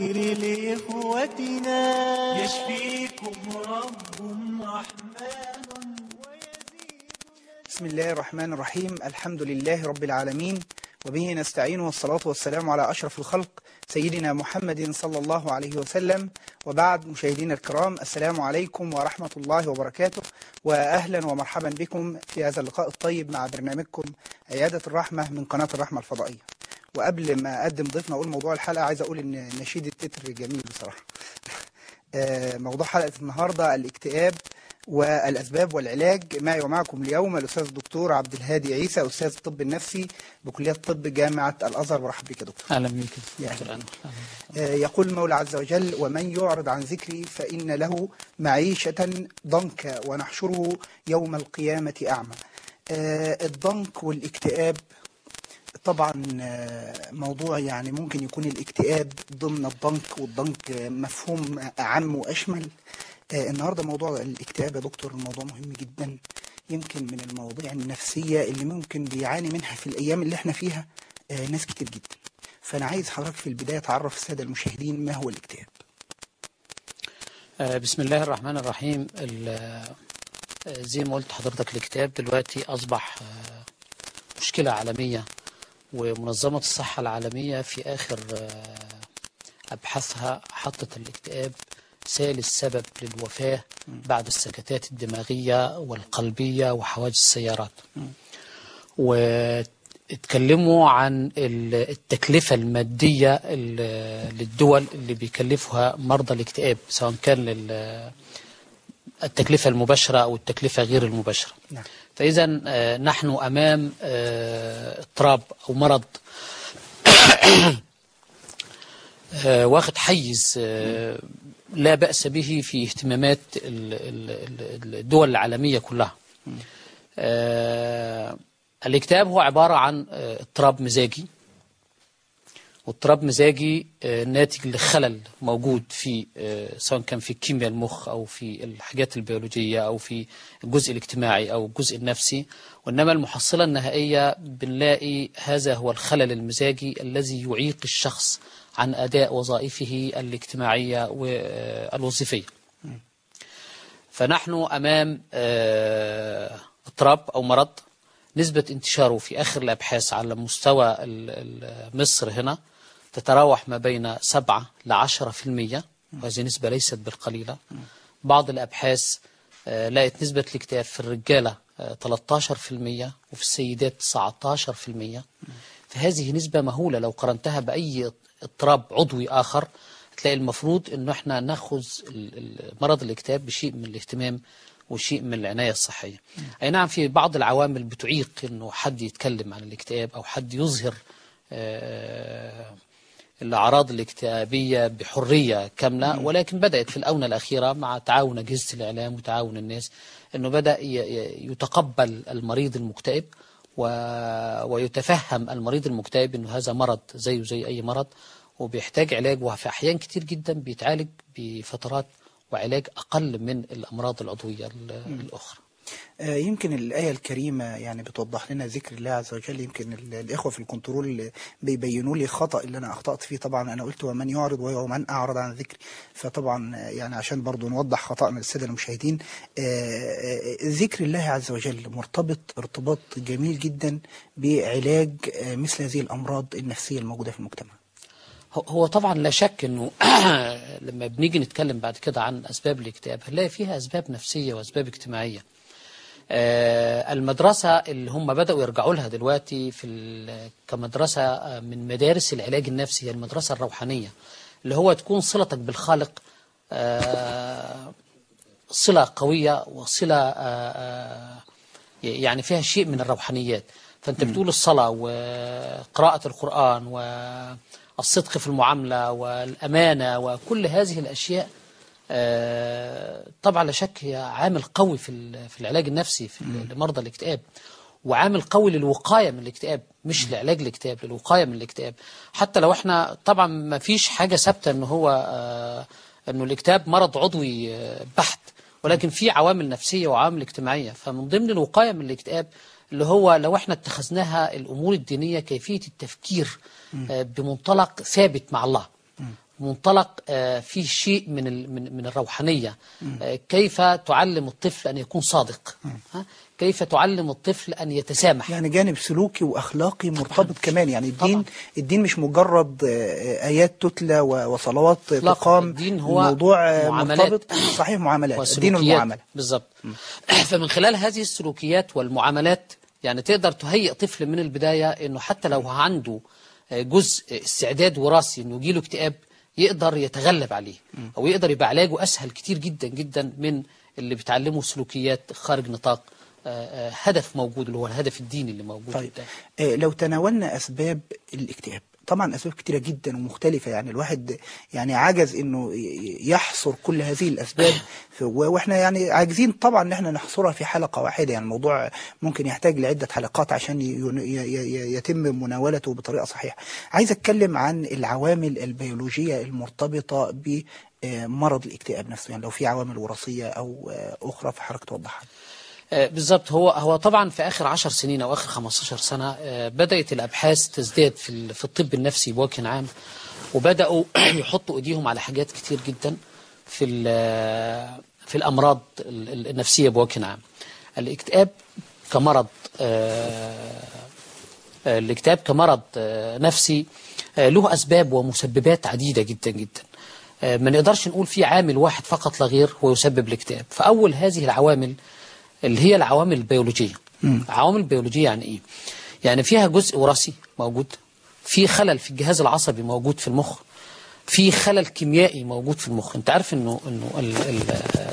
لإخوتنا يشفيكم رب رحمن بسم الله الرحمن الرحيم الحمد لله رب العالمين وبه نستعين والصلاة والسلام على أشرف الخلق سيدنا محمد صلى الله عليه وسلم وبعد مشاهدينا الكرام السلام عليكم ورحمة الله وبركاته وأهلا ومرحبا بكم في هذا اللقاء الطيب مع برنامجكم عيادة الرحمة من قناة الرحمة الفضائية وقبل ما أقدم ضيفنا أقول موضوع الحلقة عايز أقول إن نشيد التتر جميل بصراحة آه، موضوع حلقة النهاردة الاكتئاب والأسباب والعلاج معي ومعكم اليوم الأستاذ الدكتور عبد الهادي عيسى أستاذ الطب النفسي بكلية طب جامعة الأزهر مرحبا بك يا دكتور اهلا بك يا دكتور أهلا. أنور. آه، يقول المولى عز وجل ومن يعرض عن ذكري فإن له معيشة ضنكا ونحشره يوم القيامة أعمى آه، الضنك والاكتئاب طبعا آه، موضوع يعني ممكن يكون الاكتئاب ضمن الضنك والضنك آه، مفهوم أعم وأشمل آه، النهاردة موضوع الاكتئاب يا دكتور الموضوع مهم جدا يمكن من المواضيع النفسية اللي ممكن بيعاني منها في الأيام اللي احنا فيها آه، ناس كتير جدا فأنا عايز حضرتك في البداية تعرف السادة المشاهدين ما هو الاكتئاب آه، بسم الله الرحمن الرحيم ال- آه، زي ما قلت حضرتك الكتاب دلوقتي أصبح آه، مشكلة عالمية ومنظمة الصحة العالمية في آخر آه، أبحاثها حطت الاكتئاب ثالث سبب للوفاة بعد السكتات الدماغية والقلبية وحوادث السيارات واتكلموا عن ال- التكلفة المادية ال- للدول اللي بيكلفها مرضى الاكتئاب سواء كان لل- التكلفة المباشرة أو التكلفة غير المباشرة نعم. فإذا آه، نحن أمام آه، اضطراب أو مرض آه، واخد حيز آه، لا بأس به في اهتمامات ال- ال- ال- الدول العالمية كلها آه، الاكتئاب هو عبارة عن آه، اضطراب مزاجي واضطراب مزاجي آه، ناتج لخلل موجود في آه، سواء كان في كيمياء المخ أو في الحاجات البيولوجية أو في الجزء الاجتماعي أو الجزء النفسي وإنما المحصلة النهائية بنلاقي هذا هو الخلل المزاجي الذي يعيق الشخص عن أداء وظائفه الاجتماعية والوظيفية فنحن أمام آه، اضطراب أو مرض نسبة انتشاره في آخر الأبحاث على مستوى ال- ال- مصر هنا تتراوح ما بين 7 ل 10% وهذه نسبة ليست بالقليلة بعض الأبحاث آه، لقت نسبة الاكتئاب في الرجالة آه، 13% وفي السيدات 19% فهذه نسبة مهولة لو قارنتها بأي اضطراب عضوي آخر هتلاقي المفروض انه احنا ناخذ ال- ال- مرض الاكتئاب بشيء من الاهتمام وشيء من العناية الصحية أي نعم في بعض العوامل بتعيق أنه حد يتكلم عن الاكتئاب أو حد يظهر آه، الأعراض الاكتئابية بحرية كاملة ولكن بدأت في الآونة الأخيرة مع تعاون أجهزة الإعلام وتعاون الناس أنه بدأ ي- ي- يتقبل المريض المكتئب و- ويتفهم المريض المكتئب أنه هذا مرض زيه زي أي مرض وبيحتاج علاج وفي أحيان كتير جدا بيتعالج بفترات وعلاج أقل من الأمراض العضوية ال- الأخرى آه، يمكن الآية الكريمة يعني بتوضح لنا ذكر الله عز وجل يمكن ال- الإخوة في الكنترول بيبينوا لي خطأ اللي أنا أخطأت فيه طبعا أنا قلت ومن يعرض ومن أعرض عن ذكري فطبعا آه، يعني عشان برضو نوضح خطأنا للسادة المشاهدين آه، آه، ذكر الله عز وجل مرتبط ارتباط جميل جدا بعلاج آه، مثل هذه الأمراض النفسية الموجودة في المجتمع هو- هو طبعا لا شك انه لما بنيجي نتكلم بعد كده عن اسباب الاكتئاب هنلاقي فيها اسباب نفسيه واسباب اجتماعيه. آه، المدرسه اللي هم بداوا يرجعوا لها دلوقتي في ال- كمدرسه آه، من مدارس العلاج النفسي هي المدرسه الروحانيه اللي هو تكون صلتك بالخالق آه، صله قويه وصله آه، آه، يعني فيها شيء من الروحانيات فأنت بتقول الصلاة وقراءة القرآن والصدق في المعاملة والأمانة وكل هذه الأشياء آه، طبعا لا شك هي عامل قوي في ال- في العلاج النفسي في ال- لمرضى الاكتئاب وعامل قوي للوقاية من الاكتئاب مش لعلاج الاكتئاب للوقاية من الاكتئاب حتى لو احنا طبعا ما فيش حاجة ثابتة ان هو آه، انه الاكتئاب مرض عضوي آه، بحت ولكن في عوامل نفسية وعوامل اجتماعية فمن ضمن الوقاية من الاكتئاب اللي هو لو احنا اتخذناها الامور الدينية كيفية التفكير آه، بمنطلق ثابت مع الله منطلق آه، فيه شيء من ال- من من الروحانيه آه، كيف تعلم الطفل ان يكون صادق ها؟ كيف تعلم الطفل ان يتسامح يعني جانب سلوكي واخلاقي مرتبط كمان يعني الدين طبعاً. الدين مش مجرد آه، ايات تتلى و- وصلوات إطلاقاً. تقام الدين هو الموضوع آه، معاملات. مرتبط صحيح معاملات الدين وسلوكيات. والمعامله بالظبط فمن خلال هذه السلوكيات والمعاملات يعني تقدر تهيئ طفل من البداية انه حتى لو عنده جزء استعداد وراثي انه يجيله اكتئاب يقدر يتغلب عليه او يقدر يبقى علاجه اسهل كتير جدا جدا من اللي بيتعلموا سلوكيات خارج نطاق آه، آه، هدف موجود اللي هو الهدف الديني اللي موجود طيب قدام. آه، لو تناولنا اسباب الاكتئاب طبعا اسباب كتيره جدا ومختلفه يعني الواحد يعني عجز انه ي- يحصر كل هذه الاسباب في- و- واحنا يعني عاجزين طبعا ان احنا نحصرها في حلقه واحده يعني الموضوع ممكن يحتاج لعده حلقات عشان ي- ي- ي- يتم مناولته بطريقه صحيحه عايز اتكلم عن العوامل البيولوجيه المرتبطه بمرض الاكتئاب نفسه يعني لو في عوامل وراثيه او آه، اخرى فحضرتك توضحها آه، بالظبط هو هو طبعا في اخر 10 سنين او اخر 15 سنه آه، بدات الابحاث تزداد في ال- في الطب النفسي بوجه عام وبداوا يحطوا ايديهم على حاجات كتير جدا في ال- في الامراض ال- ال- النفسيه بوجه عام الاكتئاب كمرض آه، آه، الاكتئاب كمرض آه، نفسي آه، له اسباب ومسببات عديده جدا جدا آه، ما نقدرش نقول في عامل واحد فقط لا غير هو يسبب الاكتئاب فاول هذه العوامل اللي هي العوامل البيولوجيه عوامل البيولوجيه يعني ايه يعني فيها جزء وراثي موجود في خلل في الجهاز العصبي موجود في المخ في خلل كيميائي موجود في المخ انت عارف انه انه ال ال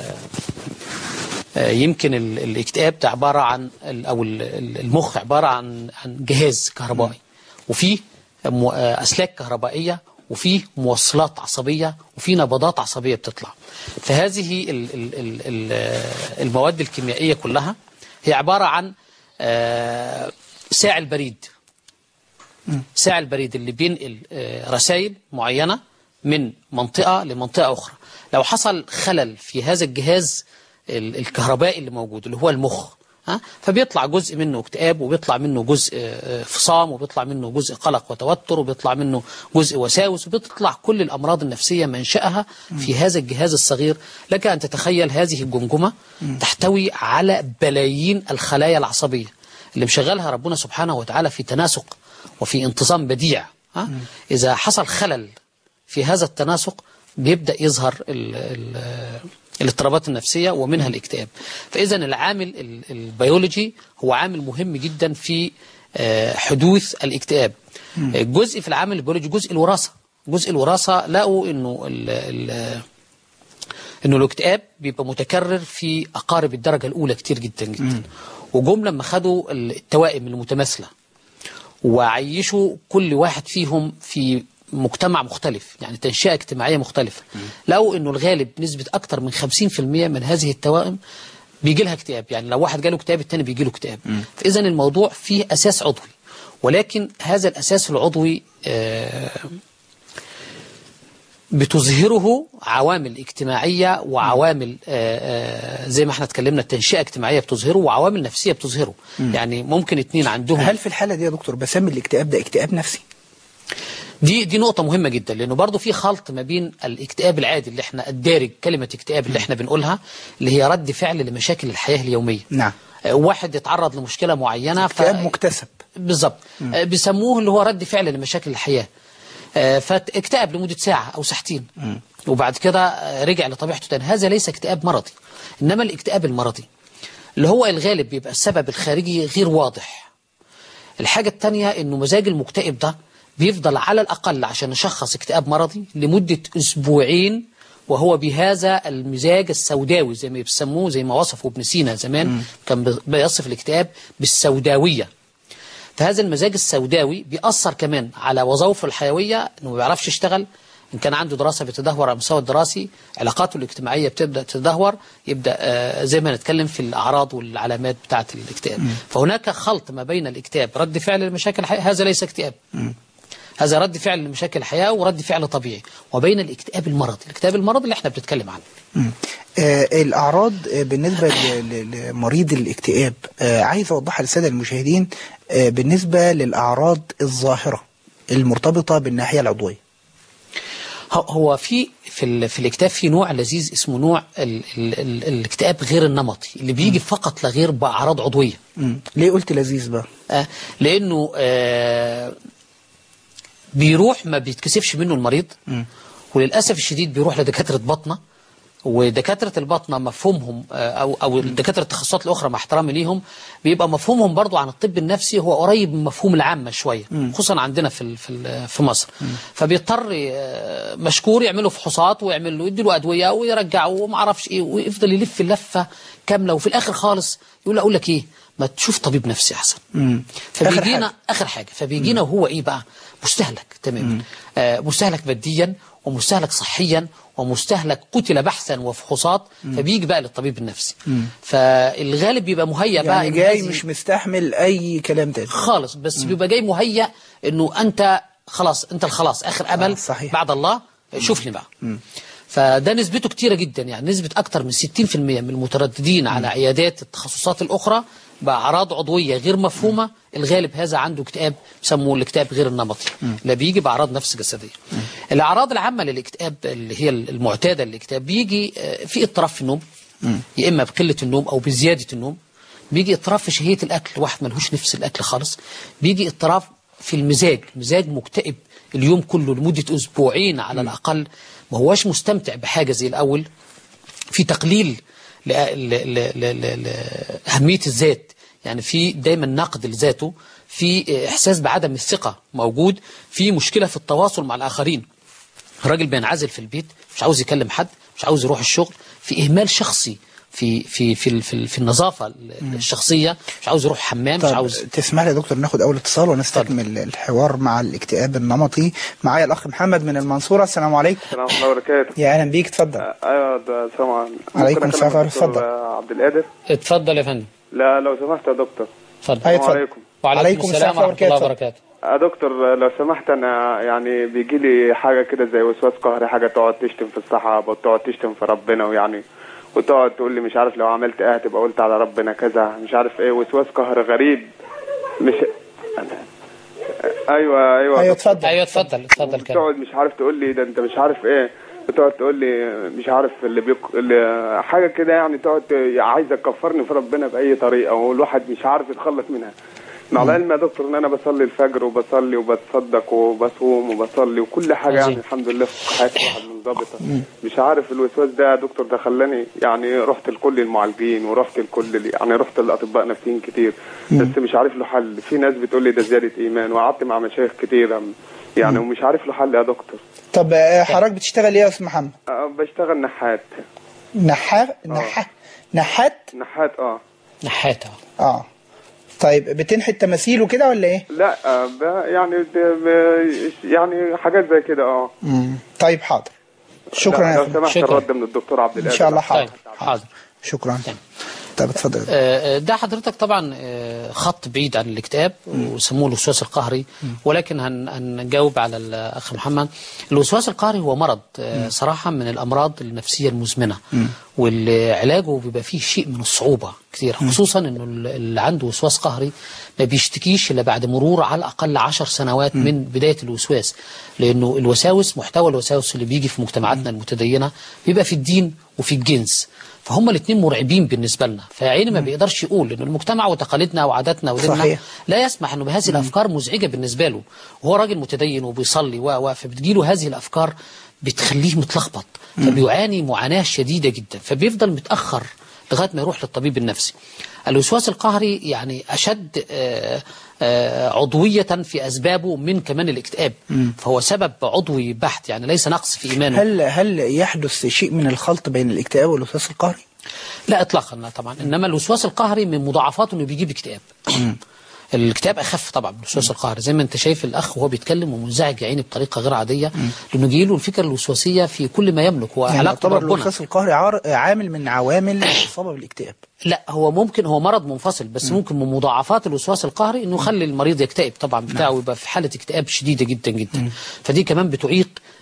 آه، يمكن ال- الاكتئاب ده عبارة عن ال- أو ال- ال- المخ عبارة عن عن جهاز كهربائي وفيه مو- آه، أسلاك كهربائية وفيه موصلات عصبية وفيه نبضات عصبية بتطلع فهذه ال- ال- ال- ال- آه، المواد الكيميائية كلها هي عبارة عن آه، ساعي البريد ساعي البريد اللي بينقل آه، رسائل معينة من منطقة لمنطقة أخرى لو حصل خلل في هذا الجهاز ال- الكهربائي اللي موجود اللي هو المخ ها فبيطلع جزء منه اكتئاب وبيطلع منه جزء آه، فصام وبيطلع منه جزء قلق وتوتر وبيطلع منه جزء وساوس وبتطلع كل الأمراض النفسية منشأها في هذا الجهاز الصغير لك أن تتخيل هذه الجمجمة تحتوي على بلايين الخلايا العصبية اللي مشغلها ربنا سبحانه وتعالى في تناسق وفي انتظام بديع ها؟ إذا حصل خلل في هذا التناسق بيبدأ يظهر ال ال الاضطرابات النفسية ومنها الاكتئاب فإذا العامل ال- البيولوجي هو عامل مهم جدا في آه، حدوث الاكتئاب الجزء في العامل البيولوجي جزء الوراثة جزء الوراثة لقوا انه ال ال انه الاكتئاب بيبقى متكرر في اقارب الدرجه الاولى كتير جدا جدا وجم لما خدوا التوائم المتماثله وعيشوا كل واحد فيهم في مجتمع مختلف يعني تنشئة اجتماعية مختلفة لقوا انه الغالب نسبة اكتر من 50% من هذه التوائم بيجي لها اكتئاب يعني لو واحد جاله اكتئاب التاني بيجي له اكتئاب فاذا الموضوع فيه اساس عضوي ولكن هذا الاساس العضوي آه بتظهره عوامل اجتماعية وعوامل آه، آه، زي ما احنا اتكلمنا التنشئة اجتماعية بتظهره وعوامل نفسية بتظهره يعني ممكن اتنين عندهم هل في الحاله دي يا دكتور بسمي الاكتئاب ده اكتئاب نفسي دي دي نقطة مهمة جدا لأنه برضو في خلط ما بين الاكتئاب العادي اللي احنا الدارج كلمة اكتئاب اللي احنا بنقولها اللي هي رد فعل لمشاكل الحياة اليومية نعم آه، واحد يتعرض لمشكلة معينة ف- اكتئاب مكتسب بالظبط آه، بيسموه اللي هو رد فعل لمشاكل الحياة آه، فاكتئب لمدة ساعة أو ساعتين وبعد كده آه، رجع لطبيعته تاني هذا ليس اكتئاب مرضي إنما الاكتئاب المرضي اللي هو الغالب بيبقى السبب الخارجي غير واضح الحاجة التانية إنه مزاج المكتئب ده بيفضل على الأقل عشان نشخص اكتئاب مرضي لمدة أسبوعين وهو بهذا المزاج السوداوي زي ما بيسموه زي ما وصفه ابن سينا زمان كان بي- بيصف الاكتئاب بالسوداوية فهذا المزاج السوداوي بيأثر كمان على وظائفه الحيوية انه ما بيعرفش يشتغل ان كان عنده دراسة بتدهور على المستوى الدراسي علاقاته الاجتماعية بتبدأ تتدهور يبدأ آه، زي ما نتكلم في الأعراض والعلامات بتاعة الاكتئاب فهناك خلط ما بين الاكتئاب رد فعل لمشاكل الحياة هذا ليس اكتئاب هذا رد فعل لمشاكل الحياة ورد فعل طبيعي وبين الاكتئاب المرضي الاكتئاب المرضي اللي احنا بنتكلم عنه مم. آه الأعراض آه بالنسبة ل- ل- لمريض الاكتئاب آه عايز أوضحها للسادة المشاهدين آه بالنسبة للأعراض الظاهرة المرتبطة بالناحية العضوية هو- هو في في, ال- في الاكتئاب في نوع لذيذ اسمه نوع ال ال ال الاكتئاب غير النمطي اللي بيجي فقط لا غير باعراض عضويه مم. ليه قلت لذيذ بقى آه، لانه آه، بيروح ما بيتكسفش منه المريض وللاسف الشديد بيروح لدكاتره بطنه ودكاتره البطنه مفهومهم آه، او او دكاتره التخصصات الاخرى مع احترامي ليهم بيبقى مفهومهم برضو عن الطب النفسي هو قريب من مفهوم العامه شويه خصوصا عندنا في ال- في ال- في مصر فبيضطر آه، مشكور يعملوا فحوصات ويعمل له يدي له ادويه ويرجعه وما اعرفش ايه ويفضل يلف اللفه كامله وفي الاخر خالص يقول له اقول لك ايه ما تشوف طبيب نفسي احسن مم. آخر فبيجينا حاجة. اخر حاجه فبيجينا وهو ايه بقى مستهلك تماما آه مستهلك ماديا ومستهلك صحيا ومستهلك قتل بحثا وفحوصات فبيجي بقى للطبيب النفسي فالغالب بيبقى مهيأ بقى يعني إن جاي هذه- مش مستحمل اي كلام تاني خالص بس بيبقى جاي مهيأ انه انت خلاص انت الخلاص اخر امل آه، صحيح. بعد الله شوفني بقى فده نسبته كتيرة جدا يعني نسبة أكتر من 60% من المترددين على عيادات التخصصات الأخرى بأعراض عضوية غير مفهومة الغالب هذا عنده اكتئاب بيسموه الاكتئاب غير النمطي لا بيجي بأعراض نفس جسدية الأعراض العامة للاكتئاب اللي هي المعتادة للاكتئاب بيجي آه، في اضطراب في النوم يا إما بقلة النوم أو بزيادة النوم بيجي اضطراب في شهية الأكل واحد ملهوش نفس الأكل خالص بيجي اضطراب في المزاج مزاج مكتئب اليوم كله لمدة أسبوعين على الأقل ما هواش مستمتع بحاجة زي الأول في تقليل ل- ل- ل- ل- ل- لأهمية الذات يعني في دايما نقد لذاته في إحساس بعدم الثقة موجود في مشكلة في التواصل مع الآخرين الراجل بينعزل في البيت مش عاوز يكلم حد مش عاوز يروح الشغل في إهمال شخصي في في في ال- في, ال- في النظافة الشخصية مش عاوز يروح حمام مش طب عاوز تسمح لي يا دكتور ناخد اول اتصال ونستكمل الحوار مع الاكتئاب النمطي معايا الاخ محمد من المنصوره السلام عليكم السلام ورحمة الله وبركاته يا اهلا بيك اتفضل ايوه ده السلام عليكم عليكم ممكن السلام أكلم ورحمة الله. الدكتور عبد القادر اتفضل يا فندم لا لو سمحت يا دكتور اتفضل أيوة، السلام اتفضل. عليكم وعليكم السلام ورحمة الله وبركاته يا دكتور لو سمحت انا يعني بيجي لي حاجه كده زي وسواس قهري حاجه تقعد تشتم في الصحابه وتقعد تشتم في ربنا ويعني وتقعد تقول لي مش عارف لو عملت ايه هتبقى قلت على ربنا كذا مش عارف ايه وسواس قهر غريب مش ايوه ايوه ايوه اتفضل ايوه اتفضل اتفضل كده تقعد مش عارف تقول لي ده انت مش عارف ايه بتقعد تقول لي مش عارف اللي بيك... اللي حاجه كده يعني تقعد ت- عايزه تكفرني في ربنا باي طريقه والواحد مش عارف يتخلص منها مع العلم يا دكتور ان انا بصلي الفجر وبصلي وبتصدق وبصوم وبصلي وكل حاجه يعني عظيم. الحمد لله في حياتي واحد منضبطه مش عارف الوسواس ده يا دكتور ده خلاني يعني رحت لكل المعالجين ورحت لكل ال- يعني رحت لاطباء نفسيين كتير بس مش عارف له حل في ناس بتقول لي ده زياده ايمان وقعدت مع مشايخ كتير يعني ومش عارف له حل يا دكتور طب آه، حضرتك بتشتغل ايه يا استاذ محمد أه بشتغل نحات نحاف نح نحات نحات اه نحاتة اه طيب بتنحت تماثيل وكده ولا ايه لا آه ب- يعني ب- يعني حاجات زي كده اه مم. طيب حاضر شكرا لا، يا لو فندم سمحت شكرا. الرد من الدكتور عبد ان القادر شاء الله حاضر طيب حاضر شكرا تمام. طب اتفضل آه، آه، ده حضرتك طبعا آه، خط بعيد عن الاكتئاب وسموه الوسواس القهري ولكن هن- هنجاوب على الاخ محمد الوسواس القهري هو مرض آه، صراحه من الامراض النفسيه المزمنه والعلاجه بيبقى فيه شيء من الصعوبه كثير خصوصا انه اللي عنده وسواس قهري ما بيشتكيش الا بعد مرور على الاقل عشر سنوات من بدايه الوسواس لانه الوساوس محتوى الوساوس اللي بيجي في مجتمعاتنا المتدينه بيبقى في الدين وفي الجنس فهم الاثنين مرعبين بالنسبه لنا فعيني ما بيقدرش يقول ان المجتمع وتقاليدنا وعاداتنا وديننا صحيح. لا يسمح انه بهذه الافكار مزعجه بالنسبه له وهو راجل متدين وبيصلي و و فبتجيله هذه الافكار بتخليه متلخبط فبيعاني معاناه شديده جدا فبيفضل متاخر لغايه ما يروح للطبيب النفسي الوسواس القهري يعني اشد آه، آه، عضويه في اسبابه من كمان الاكتئاب فهو سبب عضوي بحت يعني ليس نقص في ايمانه هل هل يحدث شيء من الخلط بين الاكتئاب والوسواس القهري لا اطلاقا لا طبعا انما الوسواس القهري من مضاعفاته انه بيجيب اكتئاب الاكتئاب اخف طبعا من الوسواس القهري زي ما انت شايف الاخ وهو بيتكلم ومنزعج يا عيني بطريقه غير عاديه لانه جايله الفكره الوسواسيه في كل ما يملك هو يعني علاقته يعتبر بربنا الوسواس القهري عار- عامل من عوامل الاصابه بالاكتئاب لا هو ممكن هو مرض منفصل بس ممكن من مضاعفات الوسواس القهري انه يخلي المريض يكتئب طبعا بتاعه يبقى في حاله اكتئاب شديده جدا جدا فدي كمان بتعيق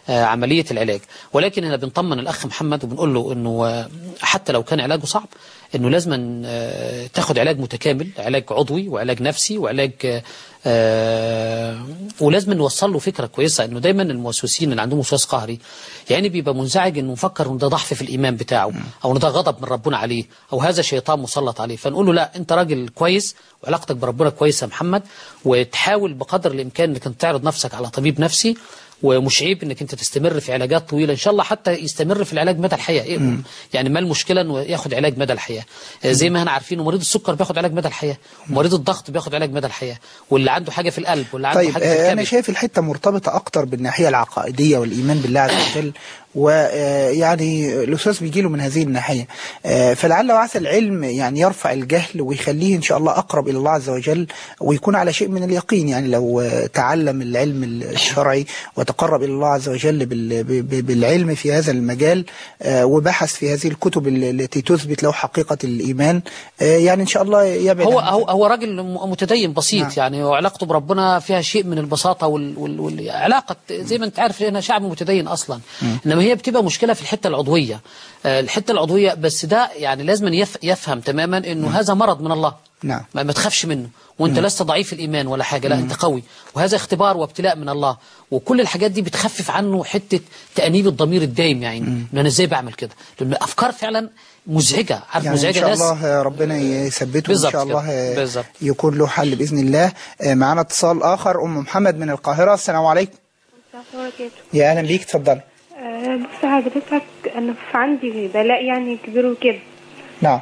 آه، عملية العلاج ولكن هنا بنطمن الأخ محمد وبنقول له أنه آه، حتى لو كان علاجه صعب أنه لازم آه، تاخد علاج متكامل علاج عضوي وعلاج نفسي وعلاج آه، آه، ولازم نوصل له فكرة كويسة أنه دايما الموسوسين اللي عندهم وسواس قهري يعني بيبقى منزعج أنه مفكر أنه ده ضعف في الإيمان بتاعه أو أنه ده غضب من ربنا عليه أو هذا شيطان مسلط عليه فنقول له لا أنت راجل كويس وعلاقتك بربنا كويسة يا محمد وتحاول بقدر الإمكان أنك أنت تعرض نفسك على طبيب نفسي ومش عيب انك انت تستمر في علاجات طويله ان شاء الله حتى يستمر في العلاج مدى الحياه إيه يعني ما المشكله انه ياخد علاج مدى الحياه آه، زي ما احنا عارفين مريض السكر بياخد علاج مدى الحياه ومريض الضغط بياخد علاج مدى الحياه واللي عنده حاجه في القلب واللي عنده طيب حاجه في آه، أنا الكبد شايف الحتة مرتبطة أكتر بالناحية العقائدية والإيمان بالله عز وجل ويعني الأستاذ بيجي له من هذه الناحية آه، فلعل وعسى العلم يعني يرفع الجهل ويخليه إن شاء الله أقرب إلى الله عز وجل ويكون على شيء من اليقين يعني لو آه، تعلم العلم الشرعي وتقرب إلى الله عز وجل بال- ب- ب- بالعلم في هذا المجال آه، وبحث في هذه الكتب ال- التي تثبت له حقيقة الإيمان آه، يعني إن شاء الله يبعد هو عن- هو هو راجل م- متدين بسيط نعم. يعني وعلاقته بربنا فيها شيء من البساطه وال- وال- والعلاقه زي ما انت عارف لنا شعب متدين اصلا انما هي بتبقى مشكله في الحته العضويه آه، الحته العضويه بس ده يعني لازم يف- يفهم تماما انه هذا مرض من الله نعم. ما, ما تخافش منه وانت لست ضعيف الايمان ولا حاجه لا انت قوي وهذا اختبار وابتلاء من الله وكل الحاجات دي بتخفف عنه حته تانيب الضمير الدايم يعني ان انا ازاي بعمل كده لان افكار فعلا مزعجه عارف يعني إن مزعجه شاء ناس الله ربنا يثبته وإن بالظبط شاء الله كده. بالظبط. يكون له حل بإذن الله آه، معنا اتصال آخر أم محمد من القاهرة السلام عليكم يا أهلا بيك اتفضلي أه بص حضرتك انا في عندي بلاء يعني كبير وكده نعم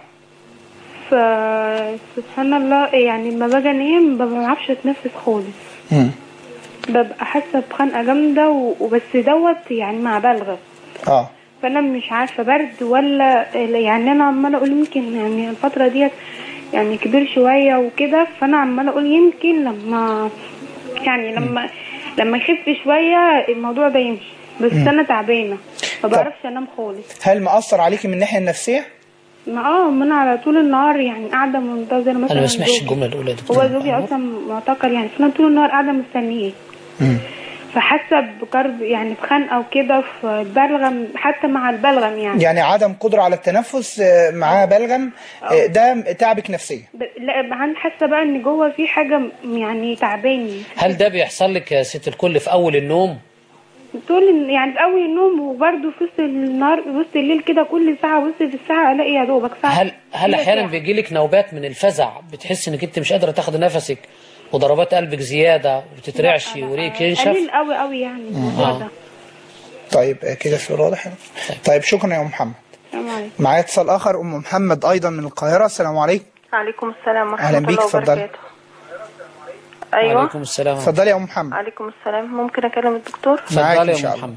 فسبحان الله يعني لما باجي انام ما بعرفش اتنفس خالص مم. ببقى حاسه بخنقه جامده و- وبس دوت يعني مع بلغم اه فانا مش عارفه برد ولا يعني انا عماله اقول يمكن يعني الفتره ديت يعني كبير شويه وكده فانا عماله اقول يمكن لما يعني لما لما يخف شويه الموضوع ده يمشي بس انا تعبانه ما بعرفش انام خالص هل مأثر عليكي من الناحية النفسية؟ ما اه ما انا على طول النهار يعني قاعده منتظره مثلا انا ما بسمعش زوجي. الجمله الاولى دي هو زوجي اصلا معتقل يعني فانا طول النهار قاعده مستنيه فحاسه بكرب يعني بخنقه وكده في بلغم حتى مع البلغم يعني يعني عدم قدرة على التنفس آه، معاه بلغم آه، ده تعبك نفسيا ب... لا انا حاسه بقى ان جوه في حاجه م- يعني تعباني هل ده بيحصل لك يا ست الكل في اول النوم طول الن- يعني في اول النوم وبرده في وسط النهار في وسط الليل كده كل ساعه بص في الساعه الاقي يا دوبك ساعه هل هل هي احيانا ساعة. بيجي لك نوبات من الفزع بتحس انك انت مش قادره تاخد نفسك وضربات قلبك زياده وبتترعشي لا، وريك قليل ينشف قوي قوي يعني الموضوع آه. ده طيب آه، كده السؤال واضح طيب شكرا يا أم محمد السلام عليكم معايا اتصال آخر أم محمد أيضا من القاهرة السلام عليكم عليكم السلام ورحمة أهلا بيك، الله اتفضلي. وبركاته أيوة وعليكم السلام اتفضلي يا أم محمد عليكم السلام ممكن أكلم الدكتور معاك اتفضلي إن يا شاء ام الله. محمد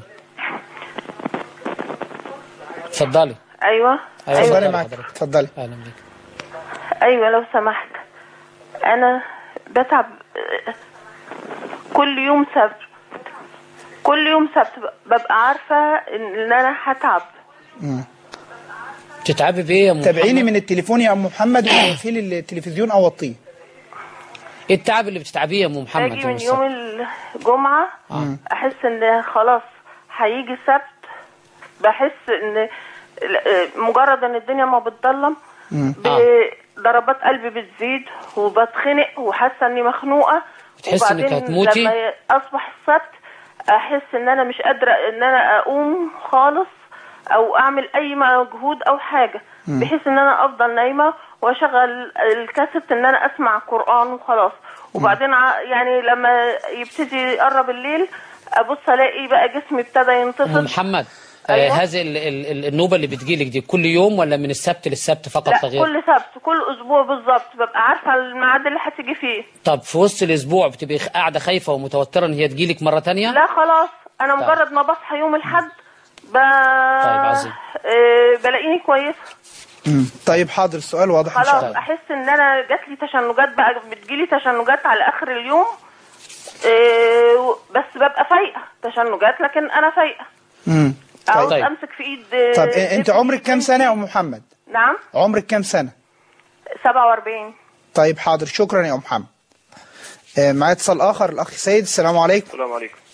اتفضلي أيوة أيوة. اتفضلي اتفضلي معاك حضرتك. اتفضلي اهلا بك أيوة لو سمحت أنا بتعب آه، كل يوم سبت كل يوم سبت ببقى عارفة إن أنا هتعب بتتعبي بايه يا ام تابعيني محمد؟ من التليفون يا أم محمد وقفلي التلفزيون أو وطيه ايه التعب اللي بتتعبيه يا ام محمد باجي يوم من يوم السبت؟ الجمعة أحس إن خلاص هيجي سبت بحس إن مجرد إن الدنيا ما بتضلم ب- ضربات قلبي بتزيد وبتخنق وحاسة إني مخنوقة بتحس إنك وبعدين هتموتي؟ لما أصبح السبت أحس إن أنا مش قادرة إن أنا أقوم خالص أو أعمل أي مجهود أو حاجة بحيث إن أنا أفضل نايمة وأشغل الكاسيت إن أنا أسمع قرآن وخلاص وبعدين ع- يعني لما يبتدي يقرب الليل أبص ألاقي بقى جسمي ابتدى ام ينتفض محمد آه أيوة. هذه ال- ال- ال- النوبه اللي بتجيلك دي كل يوم ولا من السبت للسبت فقط لا لا غير كل سبت كل أسبوع بالظبط ببقى عارفة الميعاد اللي هتيجي فيه طب في وسط الاسبوع بتبقي خ- قاعده خايفه ومتوتره ان هي تجيلك مره تانية لا خلاص انا طيب. مجرد ما بصحى يوم الاحد ب... طيب، عظيم. آه، بلاقيني كويسه مم. طيب حاضر السؤال واضح إن شاء خلاص الله احس ان انا جات لي تشنجات بقى بتجيلي تشنجات على اخر اليوم آه، بس ببقى فايقه تشنجات لكن انا فايقه مم. عاوز طيب. امسك في ايد آه، طب إيه- انت ابني. عمرك كام سنة يا أم محمد نعم عمرك كام سنة 47 طيب حاضر شكرا يا أم محمد آه، معايا اتصال آخر الأخ سيد السلام عليكم السلام عليكم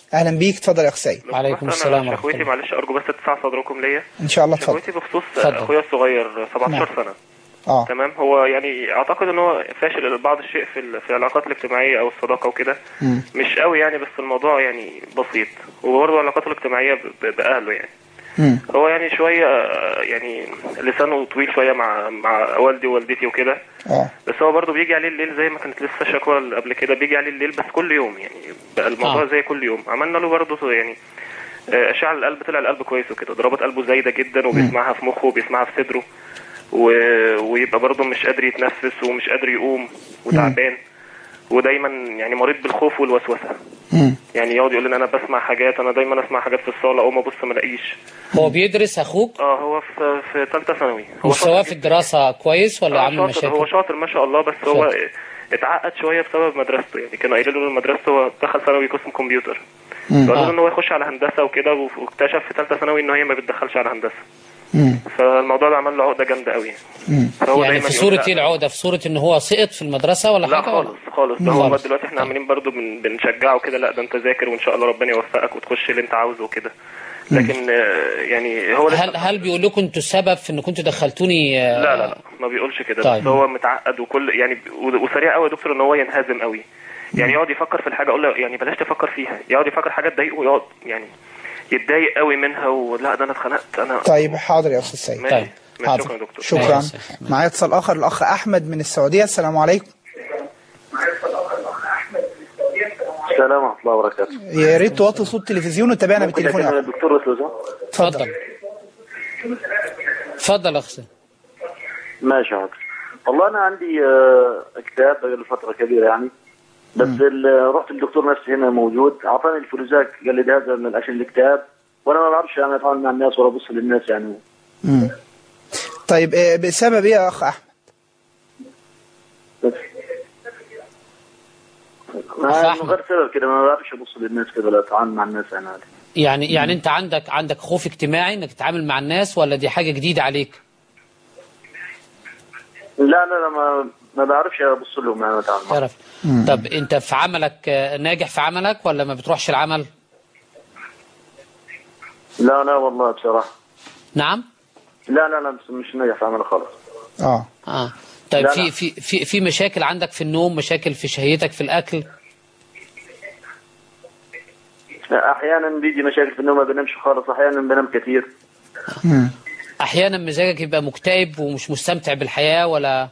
اهلا بيك اتفضل يا اخ سيد وعليكم أنا السلام ورحمة شكوتي الله معلش أرجو بس تسع صدركم ليا ان شاء الله اتفضل شكوتي بخصوص اتفضل. أخويا الصغير 17 نعم. سنة اه تمام هو يعني اعتقد ان هو فاشل بعض الشيء في ال- في العلاقات الاجتماعيه او الصداقه وكده مم. مش قوي يعني بس الموضوع يعني بسيط وبرضه علاقاته الاجتماعيه ب- ب- باهله يعني مم. هو يعني شويه آه، يعني لسانه طويل شويه مع مع والدي ووالدتي وكده اه بس هو برضه بيجي عليه الليل زي ما كانت لسه شكوى اللي قبل كده بيجي عليه الليل بس كل يوم يعني بقى الموضوع آه. زي كل يوم عملنا له برضه يعني آه، اشعه القلب طلع القلب كويس وكده ضربات قلبه زايده جدا وبيسمعها في مخه وبيسمعها في صدره و... ويبقى برضه مش قادر يتنفس ومش قادر يقوم وتعبان ودايما يعني مريض بالخوف والوسوسه مم. يعني يقعد يقول لي انا بسمع حاجات انا دايما اسمع حاجات في الصاله اقوم ابص ما الاقيش هو بيدرس اخوك اه هو في في ثالثه ثانوي هو مستواه شاطر في الدراسة كويس ولا آه، عامل شاطر هو مشاكل شاطر ما شاء الله بس هو شاطر. اتعقد شويه بسبب مدرسته يعني كانوا قايلين له إن مدرسته هو دخل ثانوي قسم كمبيوتر مم. قالوا آه. له ان هو يخش على هندسه وكده واكتشف في ثالثه ثانوي ان هي ما بتدخلش على هندسه مم. فالموضوع ده عمل له عقده جامده قوي يعني مم. فهو يعني دايما في يقول صورة لا- ايه العقدة في صورة ان هو سقط في المدرسة ولا لا حاجة خالص خالص ده هو خالص. لغايه دلوقتي احنا عاملين برضو بن بنشجعه كده لا ده انت ذاكر وان شاء الله ربنا يوفقك وتخش اللي انت عاوزه وكده لكن آه، يعني هو لسه هل هل بيقول لكم انتوا السبب في ان كنتوا دخلتوني آه، لا لا لا ما بيقولش كده طيب. بس هو متعقد وكل يعني و- وسريع قوي يا دكتور ان هو ينهزم قوي يعني يقعد يفكر في الحاجه اقول له يعني بلاش تفكر فيها يقعد يفكر حاجه تضايقه ويقعد يعني يتضايق قوي منها ولا ده انا اتخنقت انا طيب حاضر يا استاذ سيد ماشي طيب. ماشي حاضر شكرا يا دكتور شكرا ماشي. معايا اتصال اخر الاخ احمد من السعوديه السلام عليكم السلام ورحمة الله وبركاته. يا ريت توطي صوت التلفزيون وتابعنا ممكن بالتليفون أكلم يا أخ. الدكتور بس لو سمحت؟ اتفضل اتفضل يا اخ سيد. ماشي يا حاضر. والله أنا عندي آه، اكتئاب بقى له فترة كبيرة يعني. بس ال- رحت الدكتور نفسي هنا موجود أعطاني الفلوزاك قال لي ده هذا من عشان الاكتئاب وأنا ما بعرفش يعني أتعامل مع الناس ولا أبص للناس يعني. مم. طيب آه، بسبب ايه يا اخ احمد بس أخ ما أحمد. من غير سبب كده ما بعرفش أبص للناس كده ولا أتعامل مع الناس يعني عادي. يعني يعني انت عندك عندك خوف اجتماعي انك تتعامل مع الناس ولا دي حاجة جديدة عليك لا لا لا ما ما بعرفش أبص لهم يعني أتعامل معهم. تعرف طب انت في عملك آه، ناجح في عملك ولا ما بتروحش العمل لا لا والله بصراحة. نعم لا لا لا مش- مش ناجح في عملي خالص. اه اه طيب لا، في لا. في في في مشاكل عندك في النوم مشاكل في شهيتك في الاكل احيانا بيجي مشاكل في النوم ما بنامش خالص احيانا بنام كثير مم. احيانا مزاجك يبقى مكتئب ومش مستمتع بالحياة ولا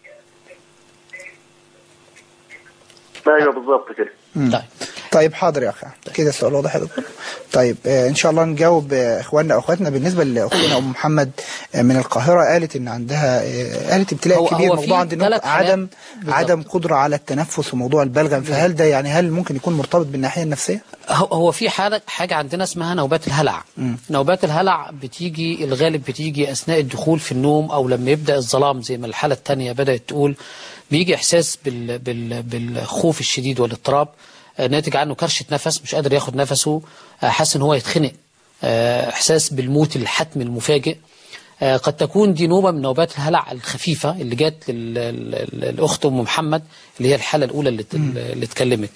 ايوه بالظبط كده طيب طيب حاضر يا اخ أحمد. كده السؤال واضح يا دكتور طيب آه، ان شاء الله نجاوب آه، اخواننا واخواتنا بالنسبه لاختنا ام محمد آه، من القاهره قالت ان عندها آه، قالت ابتلاء هو- كبير هو في موضوع عند النطق ثلاث حالات عدم بالظبط. عدم قدره على التنفس وموضوع البلغم فهل ده يعني هل ممكن يكون مرتبط بالناحيه النفسيه؟ هو هو في حاجة حاجة عندنا اسمها نوبات الهلع نوبات الهلع بتيجي الغالب بتيجي أثناء الدخول في النوم أو لما يبدأ الظلام زي ما الحالة التانية بدأت تقول بيجي إحساس بال بال بالخوف الشديد والاضطراب آه، ناتج عنه كرشة نفس مش قادر ياخد نفسه آه، حاسس إن هو يتخنق آه، إحساس بالموت الحتمي المفاجئ آه، قد تكون دي نوبة من نوبات الهلع الخفيفة اللي جات لل- لل- للأخت أم محمد اللي هي الحالة الأولى اللي, اللي اتكلمت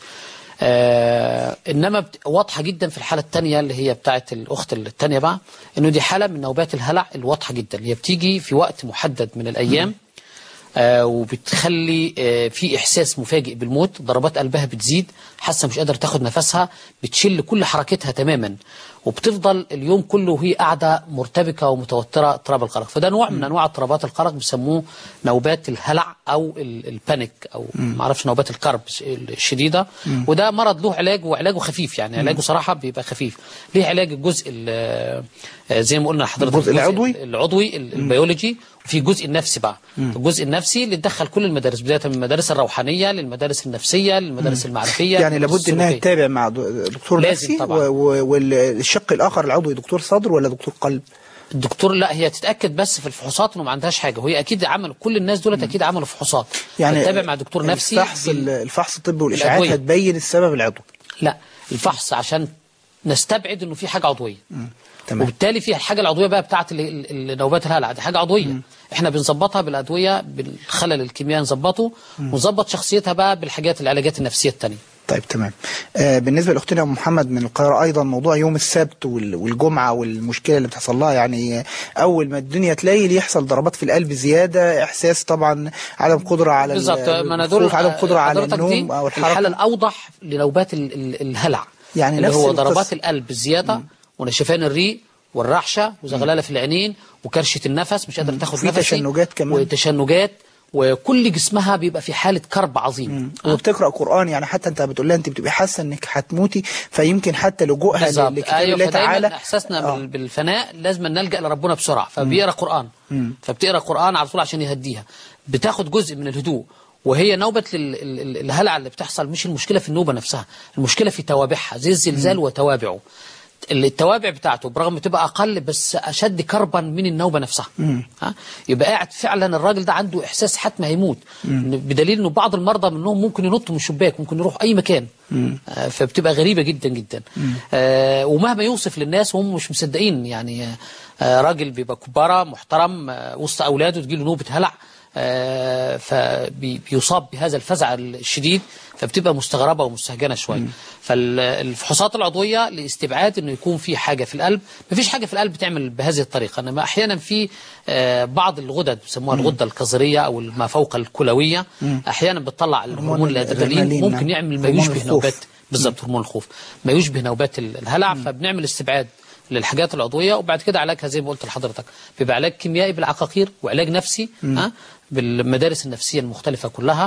آه انما بت- واضحه جدا في الحاله الثانيه اللي هي بتاعه الاخت الثانيه بقى انه دي حاله من نوبات الهلع الواضحه جدا اللي هي بتيجي في وقت محدد من الايام آه وبتخلي آه في احساس مفاجئ بالموت ضربات قلبها بتزيد حاسه مش قادره تاخد نفسها بتشل كل حركتها تماما وبتفضل اليوم كله وهي قاعده مرتبكه ومتوتره اضطراب القلق فده نوع من انواع اضطرابات القلق بيسموه نوبات الهلع او ال- البانيك او ما اعرفش نوبات الكرب الش- الشديده وده مرض له علاج وعلاجه خفيف يعني علاجه صراحه بيبقى خفيف ليه علاج الجزء ال- آه، زي ما قلنا لحضرتك الجزء العضوي؟ العضوي ال- البيولوجي وفي الجزء النفسي بقى الجزء النفسي اللي تدخل كل المدارس بدايه من المدارس الروحانيه للمدارس النفسيه للمدارس المعرفيه يعني لابد انها السلوكية. تتابع مع د- دكتور لازم نفسي طبعاً. و- و- والشق الاخر العضوي دكتور صدر ولا دكتور قلب؟ الدكتور لا هي تتاكد بس في الفحوصات انه ما عندهاش حاجه وهي اكيد عملوا كل الناس دولت اكيد عملوا فحوصات يعني تتابع مع دكتور نفسي الفحص بال- الفحص الطبي والاشاعات الأدوية. هتبين السبب العضوي لا الفحص عشان نستبعد انه في حاجه عضويه تمام وبالتالي في الحاجه العضويه بقى بتاعت ال- ال- ال- نوبات الهلع دي حاجه عضويه احنا بنظبطها بالادويه بالخلل الكيميائي نظبطه ونظبط شخصيتها بقى بالحاجات العلاجات النفسيه التانية طيب تمام آه بالنسبة لأختنا أم محمد من القاهرة أيضا موضوع يوم السبت وال- والجمعة والمشكلة اللي بتحصل لها يعني آه، أول ما الدنيا تليل يحصل ضربات في القلب زيادة إحساس طبعا عدم قدرة على ال- بالظبط ما انا دول الخوف، عدم قدرة على حضرتك دي النوم أو الحالة الحركة الأوضح لنوبات ال- ال- الهلع يعني اللي نفس هو القصة. ضربات القلب الزيادة ونشفان الريق والرعشة وزغللة في العينين وكرشة النفس مش قادر تاخد وفي نفسي تشنجات كمان. وتشنجات وكل جسمها بيبقى في حالة كرب عظيم وبتقرأ قرآن يعني حتى أنت بتقول لها أنت بتبقى حاسة إنك هتموتي فيمكن حتى لجوءها بالظبط لكتاب ايوه الله فدايما تعالى احساسنا آه. بال- بالفناء لازم نلجا لربنا بسرعه فبيقرا قران فبتقرا قران على طول عشان يهديها بتاخد جزء من الهدوء وهي نوبة ال- ال- ال- الهلع اللي بتحصل مش المشكلة في النوبة نفسها المشكلة في توابعها زي الزلزال وتوابعه التوابع بتاعته برغم تبقى أقل بس أشد كربا من النوبة نفسها ها؟ يبقى قاعد فعلا الراجل ده عنده إحساس حتما هيموت بدليل أنه بعض المرضى منهم ممكن ينطوا من الشباك ممكن يروح أي مكان آه، فبتبقى غريبة جدا جدا آه، ومهما يوصف للناس هم مش مصدقين يعني آه، راجل بيبقى كبارة محترم آه، وسط أولاده تجيله نوبة هلع آه، فبيصاب بهذا الفزع الشديد فبتبقى مستغربة ومستهجنة شوية فالفحوصات العضوية لاستبعاد انه يكون في حاجة في القلب مفيش حاجة في القلب تعمل بهذه الطريقة انما احيانا في آه، بعض الغدد بيسموها الغدة القذرية او ما فوق الكلوية احيانا بتطلع الهرمون الادرينالين الأدرينالين، ممكن نعم. يعمل ما هرمون يشبه الخوف. نوبات بالظبط هرمون الخوف ما يشبه نوبات ال- الهلع فبنعمل استبعاد للحاجات العضويه وبعد كده علاجها زي ما قلت لحضرتك بيبقى علاج كيميائي بالعقاقير وعلاج نفسي ها بالمدارس النفسيه المختلفه كلها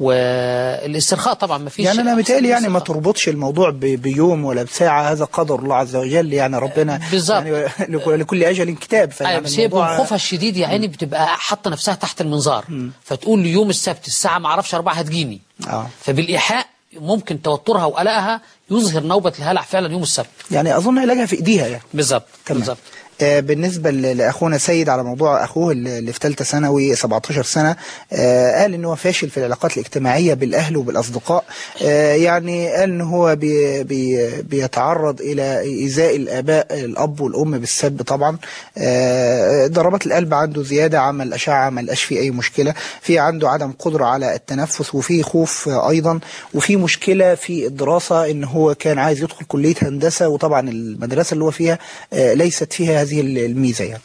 والاسترخاء طبعا ما فيش يعني انا أحسن متهيألي من يعني ما الاسترخاء. تربطش الموضوع ب- بيوم ولا بساعة هذا قدر الله عز وجل يعني ربنا بالظبط. يعني لكل- لكل أجل كتاب ايوه فيعني بس هي الموضوع- من خوفها الشديد يا عيني بتبقى حاطه نفسها تحت المنظار فتقول لي يوم السبت الساعه ما اعرفش 4 هتجيني آه. فبالايحاء ممكن توترها وقلقها يظهر نوبه الهلع فعلا يوم السبت يعني أظن علاجها في إيديها يعني بالظبط تمام. بالظبط آه، بالنسبة ل- لأخونا سيد على موضوع أخوه اللي اللي في ثالثة ثانوي 17 سنة آه، قال إن هو فاشل في العلاقات الاجتماعية بالأهل وبالأصدقاء آه، يعني قال إن هو بي بي بيتعرض إلى إيذاء الآباء الأب والأم بالسب طبعا آه، ضربات القلب عنده زيادة عمل أشعة ما لقاش فيه أي مشكلة في عنده عدم قدرة على التنفس وفي خوف آه، أيضا وفي مشكلة في الدراسة إن هو كان عايز يدخل كلية هندسة وطبعا المدرسة اللي هو فيها آه، ليست فيها هذه الميزة يعني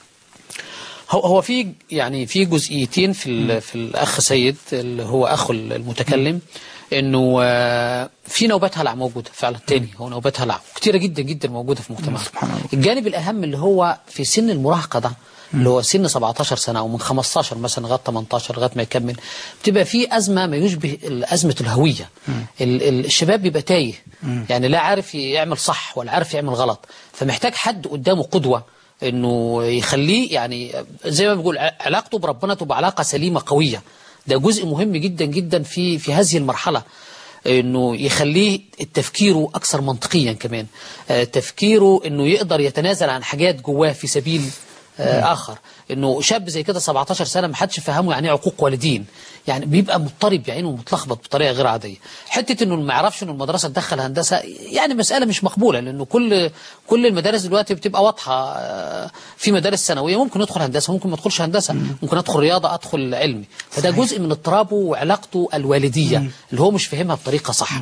هو هو في يعني في جزئيتين في ال- في الاخ سيد اللي هو اخو المتكلم انه آه، في نوبات هلع موجوده فعلا تاني هو نوبات هلع كتيره جدا جدا موجوده في مجتمعنا سبحان الله. الجانب الاهم اللي هو في سن المراهقه ده اللي هو سن 17 سنه او من 15 مثلا لغايه 18 لغايه ما يكمل بتبقى في ازمه ما يشبه ازمه الهويه ال- ال- الشباب بيبقى تايه يعني لا عارف يعمل صح ولا عارف يعمل غلط فمحتاج حد قدامه قدوه انه يخليه يعني زي ما بيقول ع- علاقته بربنا تبقى علاقه سليمه قويه ده جزء مهم جدا جدا في في هذه المرحله انه يخليه تفكيره اكثر منطقيا كمان آه، تفكيره انه يقدر يتنازل عن حاجات جواه في سبيل آه، اخر انه شاب زي كده 17 سنه ما حدش فهمه يعني ايه عقوق والدين يعني بيبقى مضطرب يعني ومتلخبط بطريقه غير عاديه حته انه ما يعرفش انه المدرسه تدخل هندسه يعني مساله مش مقبوله لانه كل كل المدارس دلوقتي بتبقى واضحه آه، في مدارس ثانويه ممكن ندخل هندسه ممكن ما ادخلش هندسه ممكن ادخل رياضه ادخل علمي فده جزء من اضطرابه وعلاقته الوالديه اللي هو مش فاهمها بطريقه صح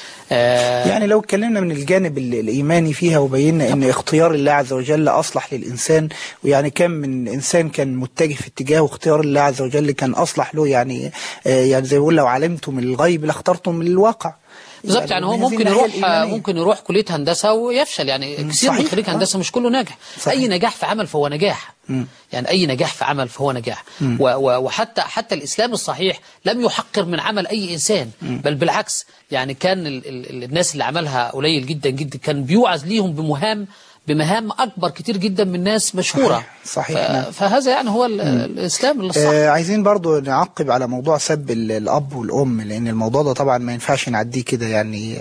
آه، يعني لو اتكلمنا من الجانب ال- الإيماني فيها وبينا أن اختيار الله عز وجل أصلح للإنسان ويعني كم من إنسان كان متجه في اتجاه واختيار الله عز وجل كان أصلح له يعني آه، يعني زي ما بيقول لو علمتم الغيب لاخترتم الواقع بالظبط يعني هو من هذه ممكن الناحية يروح الإيمانية. ممكن يروح كليه هندسه ويفشل يعني كثير من صحيح، خريج آه. هندسه مش كله ناجح صحيح. اي نجاح في عمل فهو نجاح يعني اي نجاح في عمل فهو نجاح و و وحتى حتى الاسلام الصحيح لم يحقر من عمل اي انسان بل بالعكس يعني كان ال ال الناس اللي عملها قليل جدا جدا كان بيوعظ ليهم بمهام بمهام اكبر كتير جدا من ناس مشهوره صحيح، صحيح، ف نعم. فهذا يعني هو ال- الاسلام اللي الصح آه عايزين برضو نعقب على موضوع سب ال- الأب والأم لأن الموضوع ده طبعا ما ينفعش نعديه كده يعني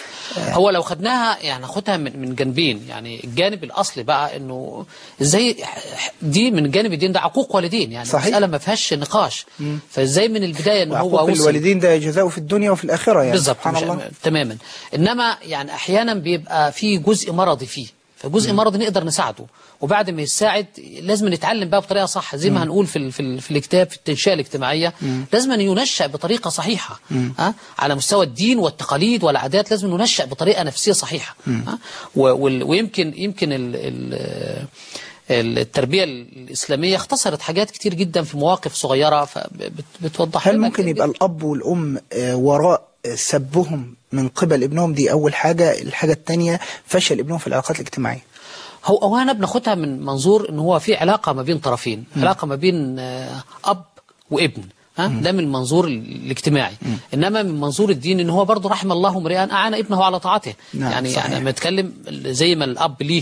هو لو خدناها يعني ناخدها من من جانبين يعني الجانب الاصلي بقى انه ازاي دي من جانب الدين ده عقوق والدين يعني صحيح. مساله ما فيهاش نقاش فازاي من البدايه ان هو وحقوق وصل الوالدين ده جزاؤه في الدنيا وفي الآخرة يعني بالظبط سبحان مش- الله تماما انما يعني احيانا بيبقى في جزء مرضي فيه فجزء مرضي نقدر نساعده وبعد ما يساعد لازم نتعلم بقى بطريقه صح زي ما هنقول في ال في, ال في الكتاب في التنشئه الاجتماعيه لازم أن ينشأ بطريقه صحيحه ها على مستوى الدين والتقاليد والعادات لازم ننشأ بطريقه نفسيه صحيحه ها و- وال- ويمكن يمكن ال ال التربيه الاسلاميه اختصرت حاجات كتير جدا في مواقف صغيره فبتوضح هل لنا ممكن كتير يبقى الأب والأم آه، وراء آه، سبهم من قبل ابنهم دي أول حاجة الحاجة الثانية فشل ابنهم في العلاقات الاجتماعية هو هو انا بناخدها من منظور ان هو في علاقه ما بين طرفين علاقه ما بين آه، اب وابن ها ده من المنظور ال- الاجتماعي انما من منظور الدين ان هو برضه رحم الله امرئا اعان ابنه على طاعته نعم، يعني صحيح. يعني لما نتكلم زي ما الاب ليه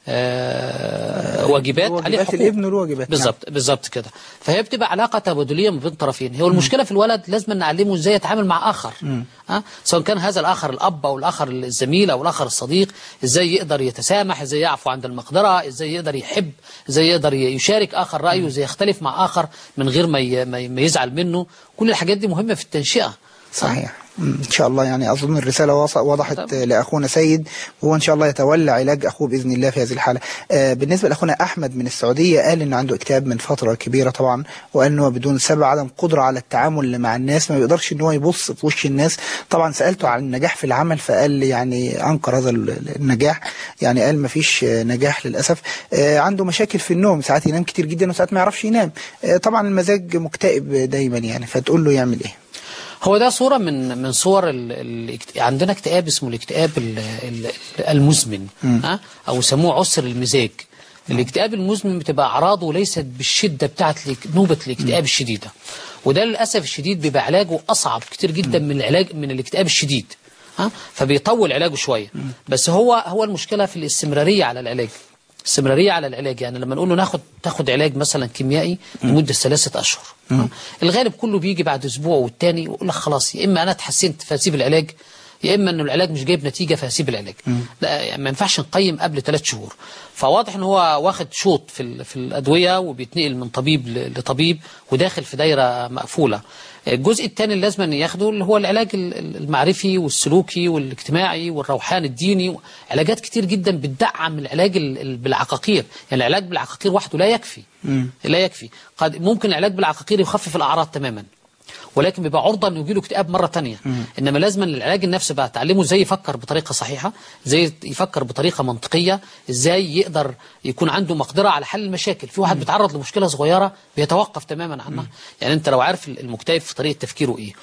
آه واجبات عليه واجبات حقوق الابن له واجبات، نعم. بالظبط بالظبط كده فهي بتبقى علاقه تبادليه ما بين طرفين هو المشكله في الولد لازم نعلمه ازاي يتعامل مع اخر ها سواء كان هذا الاخر الاب او الاخر الزميل او الاخر الصديق ازاي يقدر يتسامح ازاي يعفو عند المقدره ازاي يقدر يحب ازاي يقدر يشارك اخر رايه ازاي يختلف مع اخر من غير ما ي- ما ي- ما يزعل منه كل الحاجات دي مهمه في التنشئه صحيح مم، إن شاء الله يعني أظن الرسالة وص- وضحت طبعا. آه، لأخونا سيد وهو إن شاء الله يتولى علاج أخوه بإذن الله في هذه الحالة آه، بالنسبة لأخونا أحمد من السعودية قال إنه عنده اكتئاب من فترة كبيرة طبعا وقال إنه بدون سبب عدم قدرة على التعامل مع الناس ما بيقدرش إن هو يبص في وش الناس طبعا سألته عن النجاح في العمل فقال لي يعني أنكر هذا ال- النجاح يعني قال ما فيش آه، نجاح للأسف آه، عنده مشاكل في النوم ساعات ينام كتير جدا وساعات ما يعرفش ينام آه، طبعا المزاج مكتئب دايما يعني فتقول له يعمل إيه هو ده صورة من من صور ال ال عندنا اكتئاب اسمه الاكتئاب ال ال المزمن ها او يسموه عسر المزاج الاكتئاب المزمن بتبقى اعراضه ليست بالشده بتاعه الاك- نوبه الاكتئاب الشديده وده للاسف الشديد بيبقى علاجه اصعب كتير جدا من العلاج من الاكتئاب الشديد ها فبيطول علاجه شويه بس هو هو المشكله في الاستمراريه على العلاج استمرارية على العلاج يعني لما نقول له ناخد تاخد علاج مثلا كيميائي لمدة ثلاثة أشهر الغالب كله بيجي بعد أسبوع والتاني ويقول لك خلاص يا إما أنا اتحسنت فأسيب العلاج يا إما إنه العلاج مش جايب نتيجة فأسيب العلاج لا يعني ما ينفعش نقيم قبل ثلاث شهور فواضح إن هو واخد شوط في ال- في الأدوية وبيتنقل من طبيب ل- لطبيب وداخل في دايرة مقفولة الجزء الثاني اللي لازم ياخده اللي هو العلاج ال- ال- المعرفي والسلوكي والاجتماعي والروحاني الديني علاجات كتير جدا بتدعم العلاج ال- ال- بالعقاقير يعني العلاج بالعقاقير وحده لا يكفي لا يكفي قد ممكن العلاج بالعقاقير يخفف الأعراض تماما ولكن بيبقى عرضة انه يجيله اكتئاب مرة تانية انما لازم العلاج النفسي بقى تعلمه ازاي يفكر بطريقة صحيحة ازاي يفكر بطريقة منطقية ازاي يقدر يكون عنده مقدرة على حل المشاكل في واحد بيتعرض لمشكلة صغيرة بيتوقف تماما عنها يعني انت لو عارف المكتئب في طريقة تفكيره ايه